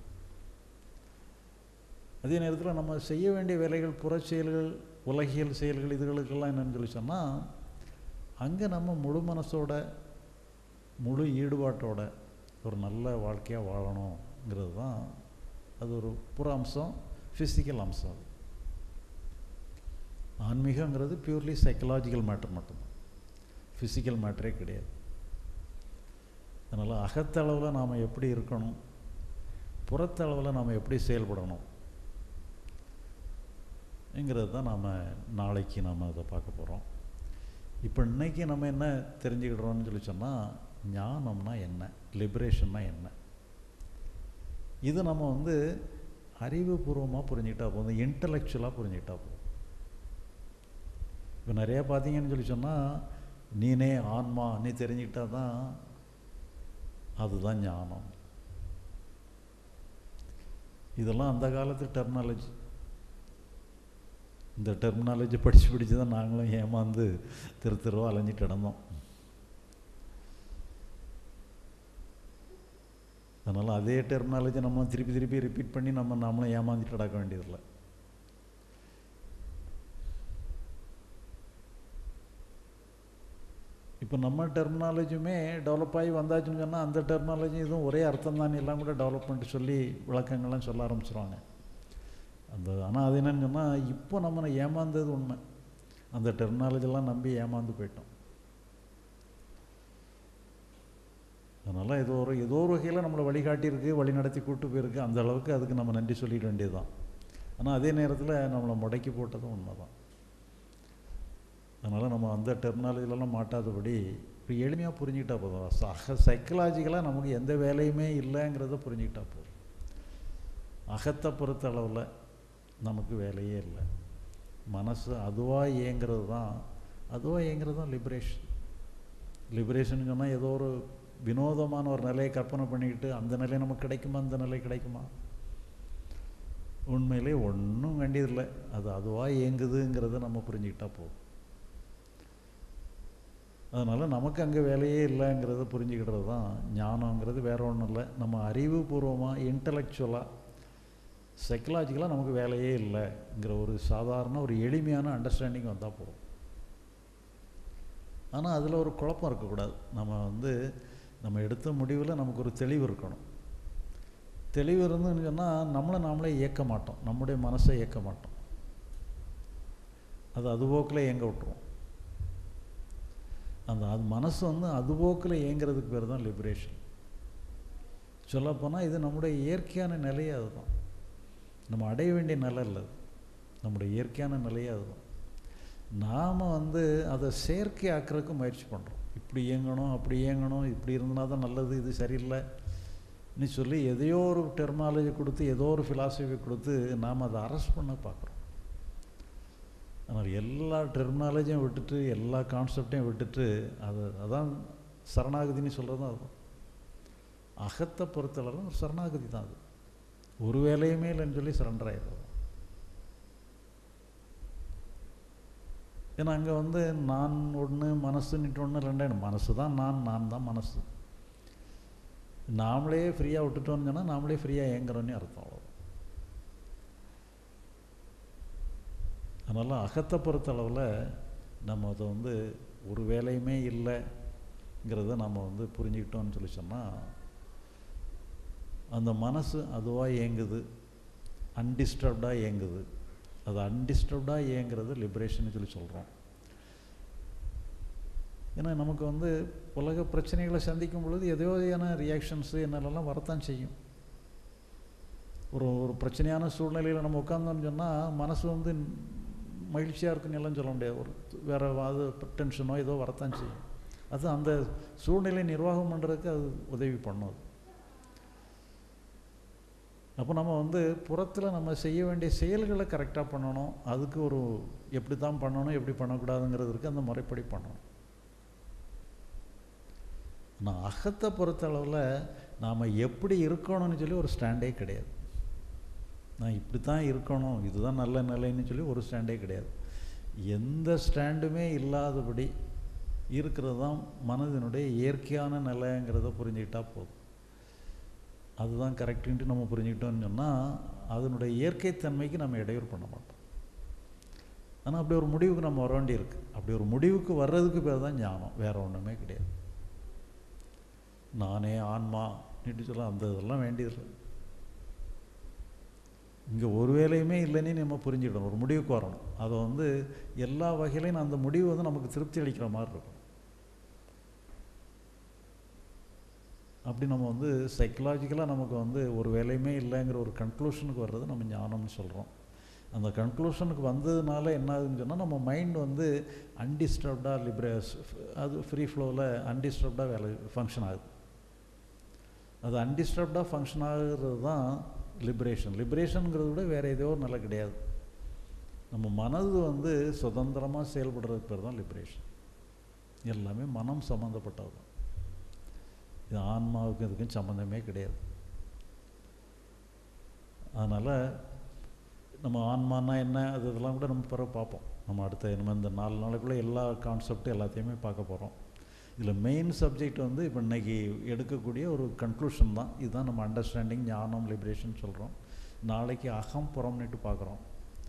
[SPEAKER 1] அதே நேரத்தில் நம்ம செய்ய வேண்டிய வேலைகள் புற செயல்கள் உலகியல் செயல்கள் இதுகளுக்கெல்லாம் என்னன்னு சொல்லி சொன்னால் அங்கே நம்ம முழு மனசோட முழு ஈடுபாட்டோட ஒரு நல்ல வாழ்க்கையாக வாழணுங்கிறது தான் அது ஒரு புற அம்சம் ஃபிசிக்கல் அம்சம் அது ஆன்மீகங்கிறது பியூர்லி சைக்கலாஜிக்கல் மேட்டர் மட்டும்தான் ஃபிசிக்கல் மேட்டரே கிடையாது அதனால் அகத்தளவில் நாம் எப்படி இருக்கணும் புறத்தளவில் நாம் எப்படி செயல்படணும் ங்கிறது தான் நாம் நாளைக்கு நாம் அதை பார்க்க போகிறோம் இப்போ இன்னைக்கு நம்ம என்ன தெரிஞ்சுக்கிடுறோம்னு சொல்லி சொன்னால் ஞானம்னா என்ன லிபரேஷன்னா என்ன இது நம்ம வந்து அறிவுபூர்வமாக புரிஞ்சுக்கிட்டா போதும் இன்டலெக்சுவலாக புரிஞ்சுக்கிட்டா போதும் இப்போ நிறையா பார்த்தீங்கன்னு சொல்லி சொன்னால் நீனே ஆன்மா நீ தெரிஞ்சுக்கிட்டா தான் அதுதான் ஞானம் இதெல்லாம் அந்த காலத்து டெர்மினாலஜி இந்த டெர்மினாலஜி படித்து படித்து தான் நாங்களும் ஏமாந்து திரு திருவா அலைஞ்சிட்டு கிடந்தோம் அதனால் அதே டெர்மினாலஜி நம்ம திருப்பி திருப்பி ரிப்பீட் பண்ணி நம்ம நம்மளும் ஏமாந்துட்டு கிடக்க வேண்டியதில்லை இப்போ நம்ம டெர்மினாலஜியுமே டெவலப் ஆகி வந்தாச்சுன்னு சொன்னால் அந்த டெர்மினாலஜி இதுவும் ஒரே அர்த்தம் தான் எல்லாம் கூட டெவலப்மெண்ட் சொல்லி விளக்கங்கள்லாம் சொல்ல ஆரம்பிச்சிருவாங்க அந்த ஆனால் அது என்னன்னு சொன்னால் இப்போ நம்ம ஏமாந்தது உண்மை அந்த டெர்மினாலஜிலாம் நம்பி ஏமாந்து போயிட்டோம் அதனால் ஏதோ ஒரு ஏதோ ஒரு வகையில் நம்மளை வழிகாட்டியிருக்கு வழி நடத்தி கூட்டு போயிருக்கு அந்த அளவுக்கு அதுக்கு நம்ம நன்றி சொல்லிட வேண்டியது தான் ஆனால் அதே நேரத்தில் நம்மளை முடக்கி போட்டதும் உண்மை தான் அதனால் நம்ம அந்த டெர்மினாலஜிலலாம் மாட்டாதபடி இப்படி எளிமையாக புரிஞ்சுக்கிட்டா போதும் சக சைக்கலாஜிக்கலாக நமக்கு எந்த வேலையுமே இல்லைங்கிறத புரிஞ்சுக்கிட்டா போதும் அகத்தை பொறுத்த அளவில் நமக்கு வேலையே இல்லை மனசு அதுவாக இயங்கிறது தான் அதுவாக இயங்கிறது தான் லிபரேஷன் லிபரேஷன் சொன்னால் ஏதோ ஒரு வினோதமான ஒரு நிலையை கற்பனை பண்ணிக்கிட்டு அந்த நிலை நமக்கு கிடைக்குமா அந்த நிலை கிடைக்குமா உண்மையிலே ஒன்றும் வேண்டியதில்லை அது அதுவாக இயங்குதுங்கிறத நம்ம புரிஞ்சுக்கிட்டா போதும் அதனால் நமக்கு அங்கே வேலையே இல்லைங்கிறத புரிஞ்சுக்கிட்டது தான் ஞானங்கிறது வேற ஒன்றும் இல்லை நம்ம அறிவுபூர்வமாக இன்டலெக்சுவலாக சைக்கலாஜிக்கலாக நமக்கு வேலையே இல்லைங்கிற ஒரு சாதாரண ஒரு எளிமையான அண்டர்ஸ்டாண்டிங் வந்தால் போதும் ஆனால் அதில் ஒரு குழப்பம் இருக்கக்கூடாது நம்ம வந்து நம்ம எடுத்த முடிவில் நமக்கு ஒரு தெளிவு இருக்கணும் தெளிவு இருந்துன்னு சொன்னால் நம்மளை நாமளே இயக்க மாட்டோம் நம்முடைய மனசை இயக்க மாட்டோம் அது அதுபோக்கில் இயங்க விட்டுருவோம் அந்த அது மனசு வந்து அதுபோக்கில் இயங்கிறதுக்கு பேர் தான் லிபரேஷன் சொல்லப்போனால் இது நம்முடைய இயற்கையான நிலையே அதுதான் நம்ம அடைய வேண்டிய நிலை இல்லை அது நம்முடைய இயற்கையான நிலையே அதுதான் நாம் வந்து அதை செயற்கை ஆக்கிறதுக்கு முயற்சி பண்ணுறோம் இப்படி இயங்கணும் அப்படி இயங்கணும் இப்படி இருந்தனா தான் நல்லது இது சரியில்லை நீ சொல்லி எதையோ ஒரு டெர்மாலஜி கொடுத்து ஏதோ ஒரு ஃபிலாசபி கொடுத்து நாம் அதை அரெஸ்ட் பண்ண பார்க்குறோம் ஆனால் எல்லா டெர்மினாலஜியும் விட்டுட்டு எல்லா கான்செப்டையும் விட்டுட்டு அது அதான் சரணாகதின்னு சொல்கிறது தான் அதுதான் அகத்தை பொறுத்தளவு ஒரு சரணாகதி தான் அது ஒரு வேலையுமே இல்லைன்னு சொல்லி சரண்டர் ஆயிடுறது ஏன்னா அங்கே வந்து நான் ஒன்று மனசுன்னுட்டு ஒன்று ரெண்டாயிடும் மனசு தான் நான் நான் தான் மனசு நாமளே ஃப்ரீயாக விட்டுட்டோம்னு சொன்னால் நாமளே ஃப்ரீயாக இயங்குறோன்னு அர்த்தம் அவ்வளோ அதனால் அகத்தை பொறுத்தளவில் நம்ம அதை வந்து ஒரு வேலையுமே இல்லைங்கிறத நம்ம வந்து புரிஞ்சுக்கிட்டோம்னு சொல்லி சொன்னால் அந்த மனசு அதுவாக இயங்குது அன்டிஸ்டர்ப்டாக இயங்குது அது அன்டிஸ்டர்ப்டாக இயங்குறது லிபரேஷன் சொல்லி சொல்கிறோம் ஏன்னா நமக்கு வந்து உலக பிரச்சனைகளை சந்திக்கும் பொழுது எதையோயான ரியாக்ஷன்ஸு என்னெல்லாம் வரத்தான் செய்யும் ஒரு ஒரு பிரச்சனையான சூழ்நிலையில் நம்ம உட்காந்தோம்னு சொன்னால் மனசு வந்து மகிழ்ச்சியாக இருக்குன்னு எல்லாம் சொல்ல முடியாது ஒரு வேறு அது டென்ஷனோ ஏதோ வரத்தான் செய்யும் அது அந்த சூழ்நிலை நிர்வாகம் பண்ணுறதுக்கு அது உதவி பண்ணும் அது அப்போ நம்ம வந்து புறத்தில் நம்ம செய்ய வேண்டிய செயல்களை கரெக்டாக பண்ணணும் அதுக்கு ஒரு எப்படி தான் பண்ணணும் எப்படி பண்ணக்கூடாதுங்கிறதுக்கு அந்த முறைப்படி பண்ணணும் நான் அகத்தை பொறுத்தளவில் நாம் எப்படி இருக்கணும்னு சொல்லி ஒரு ஸ்டாண்டே கிடையாது நான் இப்படி தான் இருக்கணும் இதுதான் நல்ல நிலைன்னு சொல்லி ஒரு ஸ்டாண்டே கிடையாது எந்த ஸ்டாண்டுமே இல்லாதபடி இருக்கிறது தான் மனதினுடைய இயற்கையான நிலைங்கிறத புரிஞ்சுக்கிட்டா போதும் அதுதான் கரெக்டுன்ட்டு நம்ம புரிஞ்சுக்கிட்டோம்னு சொன்னால் அதனுடைய இயற்கைத்தன்மைக்கு நம்ம இடையூறு பண்ண மாட்டோம் ஆனால் அப்படி ஒரு முடிவுக்கு நம்ம வர வேண்டியிருக்கு அப்படி ஒரு முடிவுக்கு வர்றதுக்கு பேர் தான் ஞானம் வேறு ஒன்றுமே கிடையாது நானே ஆன்மா நீட்டு சொல்ல அந்த இதெல்லாம் வேண்டியதில்லை இங்கே ஒரு வேலையுமே இல்லைன்னு நம்ம புரிஞ்சுக்கணும் ஒரு முடிவுக்கு வரணும் அதை வந்து எல்லா வகையிலையும் அந்த முடிவு வந்து நமக்கு திருப்தி அளிக்கிற மாதிரி இருக்கும் அப்படி நம்ம வந்து சைக்கலாஜிக்கலாக நமக்கு வந்து ஒரு வேலையுமே இல்லைங்கிற ஒரு கன்க்ளூஷனுக்கு வர்றது நம்ம ஞானம்னு சொல்கிறோம் அந்த கன்க்ளூஷனுக்கு வந்ததுனால என்ன ஆகுதுன்னு சொன்னால் நம்ம மைண்ட் வந்து அன்டிஸ்டர்ப்டாக லிபரேஸ் அது ஃப்ரீ ஃப்ளோவில் அன்டிஸ்டர்ப்டாக வேலை ஃபங்க்ஷன் ஆகுது அது அன்டிஸ்டர்ப்டாக ஃபங்க்ஷன் ஆகுறது தான் லிபரேஷன் லிபரேஷனுங்கிறத விட வேறு ஏதோ ஒரு நிலை கிடையாது நம்ம மனது வந்து சுதந்திரமாக செயல்படுறதுக்கு பேர் தான் லிபரேஷன் எல்லாமே மனம் சம்மந்தப்பட்டது தான் இது ஆன்மாவுக்கும் இதுக்கும் சம்மந்தமே கிடையாது அதனால் நம்ம ஆன்மானா என்ன அது இதெல்லாம் கூட நம்ம பிறகு பார்ப்போம் நம்ம அடுத்த நம்ம இந்த நாலு நாளுக்குள்ளே எல்லா கான்செப்ட் எல்லாத்தையுமே பார்க்க போகிறோம் இதில் மெயின் சப்ஜெக்ட் வந்து இப்போ இன்னைக்கு எடுக்கக்கூடிய ஒரு கன்க்ளூஷன் தான் இதுதான் நம்ம அண்டர்ஸ்டாண்டிங் ஞானம் லிபரேஷன் சொல்கிறோம் நாளைக்கு அகம் புறம்னுட்டு பார்க்குறோம்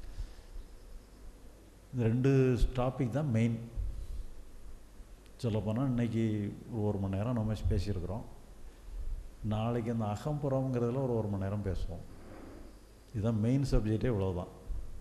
[SPEAKER 1] இந்த ரெண்டு டாபிக் தான் மெயின் சொல்லப்போனால் இன்றைக்கி ஒரு ஒரு மணி நேரம் நம்ம பேசியிருக்கிறோம் நாளைக்கு அந்த அகம்புறம்ங்கிறதுல ஒரு ஒரு மணி நேரம் பேசுவோம் இதுதான் மெயின் சப்ஜெக்டே இவ்வளோதான்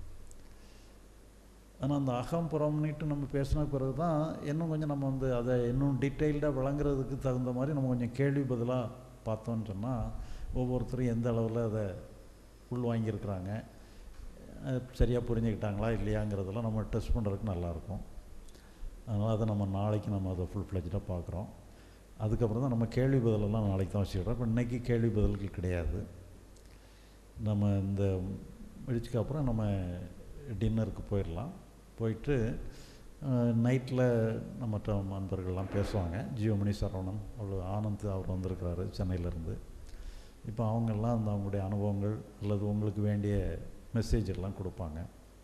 [SPEAKER 1] ஆனால் அந்த அகம்புறம்னுட்டு நம்ம பேசின பிறகு தான் இன்னும் கொஞ்சம் நம்ம வந்து அதை இன்னும் டீட்டெயில்டாக விளங்குறதுக்கு தகுந்த மாதிரி நம்ம கொஞ்சம் கேள்வி பதிலாக பார்த்தோன்னு சொன்னால் ஒவ்வொருத்தரும் எந்த அளவில் அதை உள் வாங்கியிருக்கிறாங்க சரியாக புரிஞ்சுக்கிட்டாங்களா இல்லையாங்கிறதெல்லாம் நம்ம டெஸ்ட் பண்ணுறதுக்கு நல்லாயிருக்கும் அதனால் அதை நம்ம நாளைக்கு நம்ம அதை ஃபுல் ஃப்ளெஜ்டாக பார்க்குறோம் அதுக்கப்புறம் தான் நம்ம கேள்வி பதிலெல்லாம் நாளைக்கு தான் வச்சுக்கிறோம் இப்போ இன்றைக்கி கேள்வி பதில்கள் கிடையாது நம்ம இந்த முடிச்சுக்கு அப்புறம் நம்ம டின்னருக்கு போயிடலாம் போயிட்டு நைட்டில் நம்மகிட்ட நண்பர்கள்லாம் பேசுவாங்க ஜியோமணி சரவணன் அவ்வளோ ஆனந்த் அவர் வந்திருக்கிறாரு சென்னையிலேருந்து இப்போ அவங்கெல்லாம் அந்த அவங்களுடைய அனுபவங்கள் அல்லது உங்களுக்கு வேண்டிய மெசேஜ் எல்லாம் கொடுப்பாங்க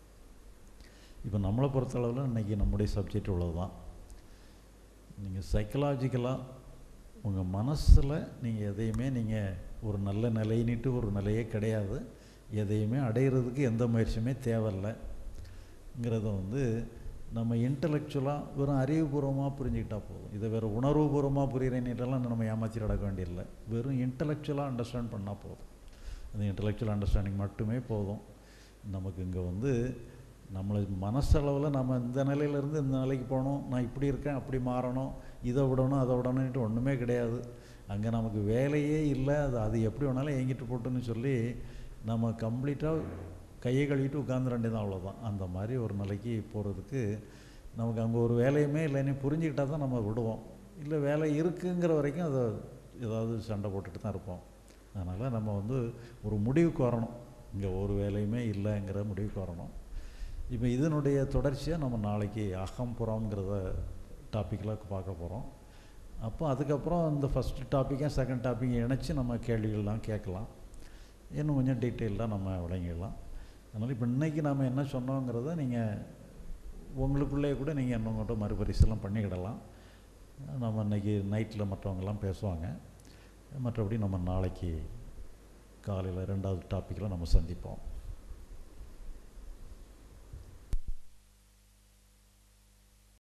[SPEAKER 1] இப்போ நம்மளை பொறுத்தளவில் இன்றைக்கி நம்முடைய சப்ஜெக்ட் இவ்வளோ தான் நீங்கள் சைக்கலாஜிக்கலாக உங்கள் மனசில் நீங்கள் எதையுமே நீங்கள் ஒரு நல்ல நிலைன்னுட்டு ஒரு நிலையே கிடையாது எதையுமே அடையிறதுக்கு எந்த முயற்சியுமே தேவையில்லைங்கிறத வந்து நம்ம இன்டலெக்சுவலாக வெறும் அறிவுபூர்வமாக புரிஞ்சுக்கிட்டா போதும் இதை வேறு உணர்வுபூர்வமாக புரிகிறேன்னுட்டெல்லாம் நம்ம ஏமாற்றி நடக்க வேண்டியதில்லை வெறும் இன்டலெக்சுவலாக அண்டர்ஸ்டாண்ட் பண்ணால் போதும் அந்த இன்டலெக்சுவல் அண்டர்ஸ்டாண்டிங் மட்டுமே போதும் நமக்கு இங்கே வந்து நம்மளை மனசளவில் நம்ம இந்த நிலையிலேருந்து இந்த நிலைக்கு போகணும் நான் இப்படி இருக்கேன் அப்படி மாறணும் இதை விடணும் அதை விடணுன்ட்டு ஒன்றுமே கிடையாது அங்கே நமக்கு வேலையே இல்லை அது அது எப்படி வேணாலும் எங்கிட்டு போட்டுன்னு சொல்லி நம்ம கம்ப்ளீட்டாக கையை கழுவிட்டு உட்காந்துட தான் அவ்வளோதான் அந்த மாதிரி ஒரு நிலைக்கு போகிறதுக்கு நமக்கு அங்கே ஒரு வேலையுமே இல்லைன்னு புரிஞ்சுக்கிட்டால் தான் நம்ம விடுவோம் இல்லை வேலை இருக்குங்கிற வரைக்கும் அதை ஏதாவது சண்டை போட்டுட்டு தான் இருப்போம் அதனால் நம்ம வந்து ஒரு முடிவுக்கு வரணும் இங்கே ஒரு வேலையுமே இல்லைங்கிற முடிவுக்கு வரணும் இப்போ இதனுடைய தொடர்ச்சியாக நம்ம நாளைக்கு அகம்புறம்ங்கிறத டாப்பிக்கில் பார்க்க போகிறோம் அப்போ அதுக்கப்புறம் இந்த ஃபஸ்ட்டு டாப்பிக்கும் செகண்ட் டாப்பிக்கும் இணைச்சி நம்ம கேள்விகள்லாம் கேட்கலாம் இன்னும் கொஞ்சம் டீட்டெயில்டாக நம்ம விளங்கிடலாம் அதனால் இப்போ இன்றைக்கி நாம் என்ன சொன்னோங்கிறத நீங்கள் உங்களுக்குள்ளேயே கூட நீங்கள் இன்னும் மட்டும் மறுபரிசீலனை பண்ணிக்கிடலாம் நம்ம இன்றைக்கி நைட்டில் மற்றவங்கெல்லாம் பேசுவாங்க மற்றபடி நம்ம நாளைக்கு காலையில் ரெண்டாவது டாப்பிக்கில் நம்ம சந்திப்போம்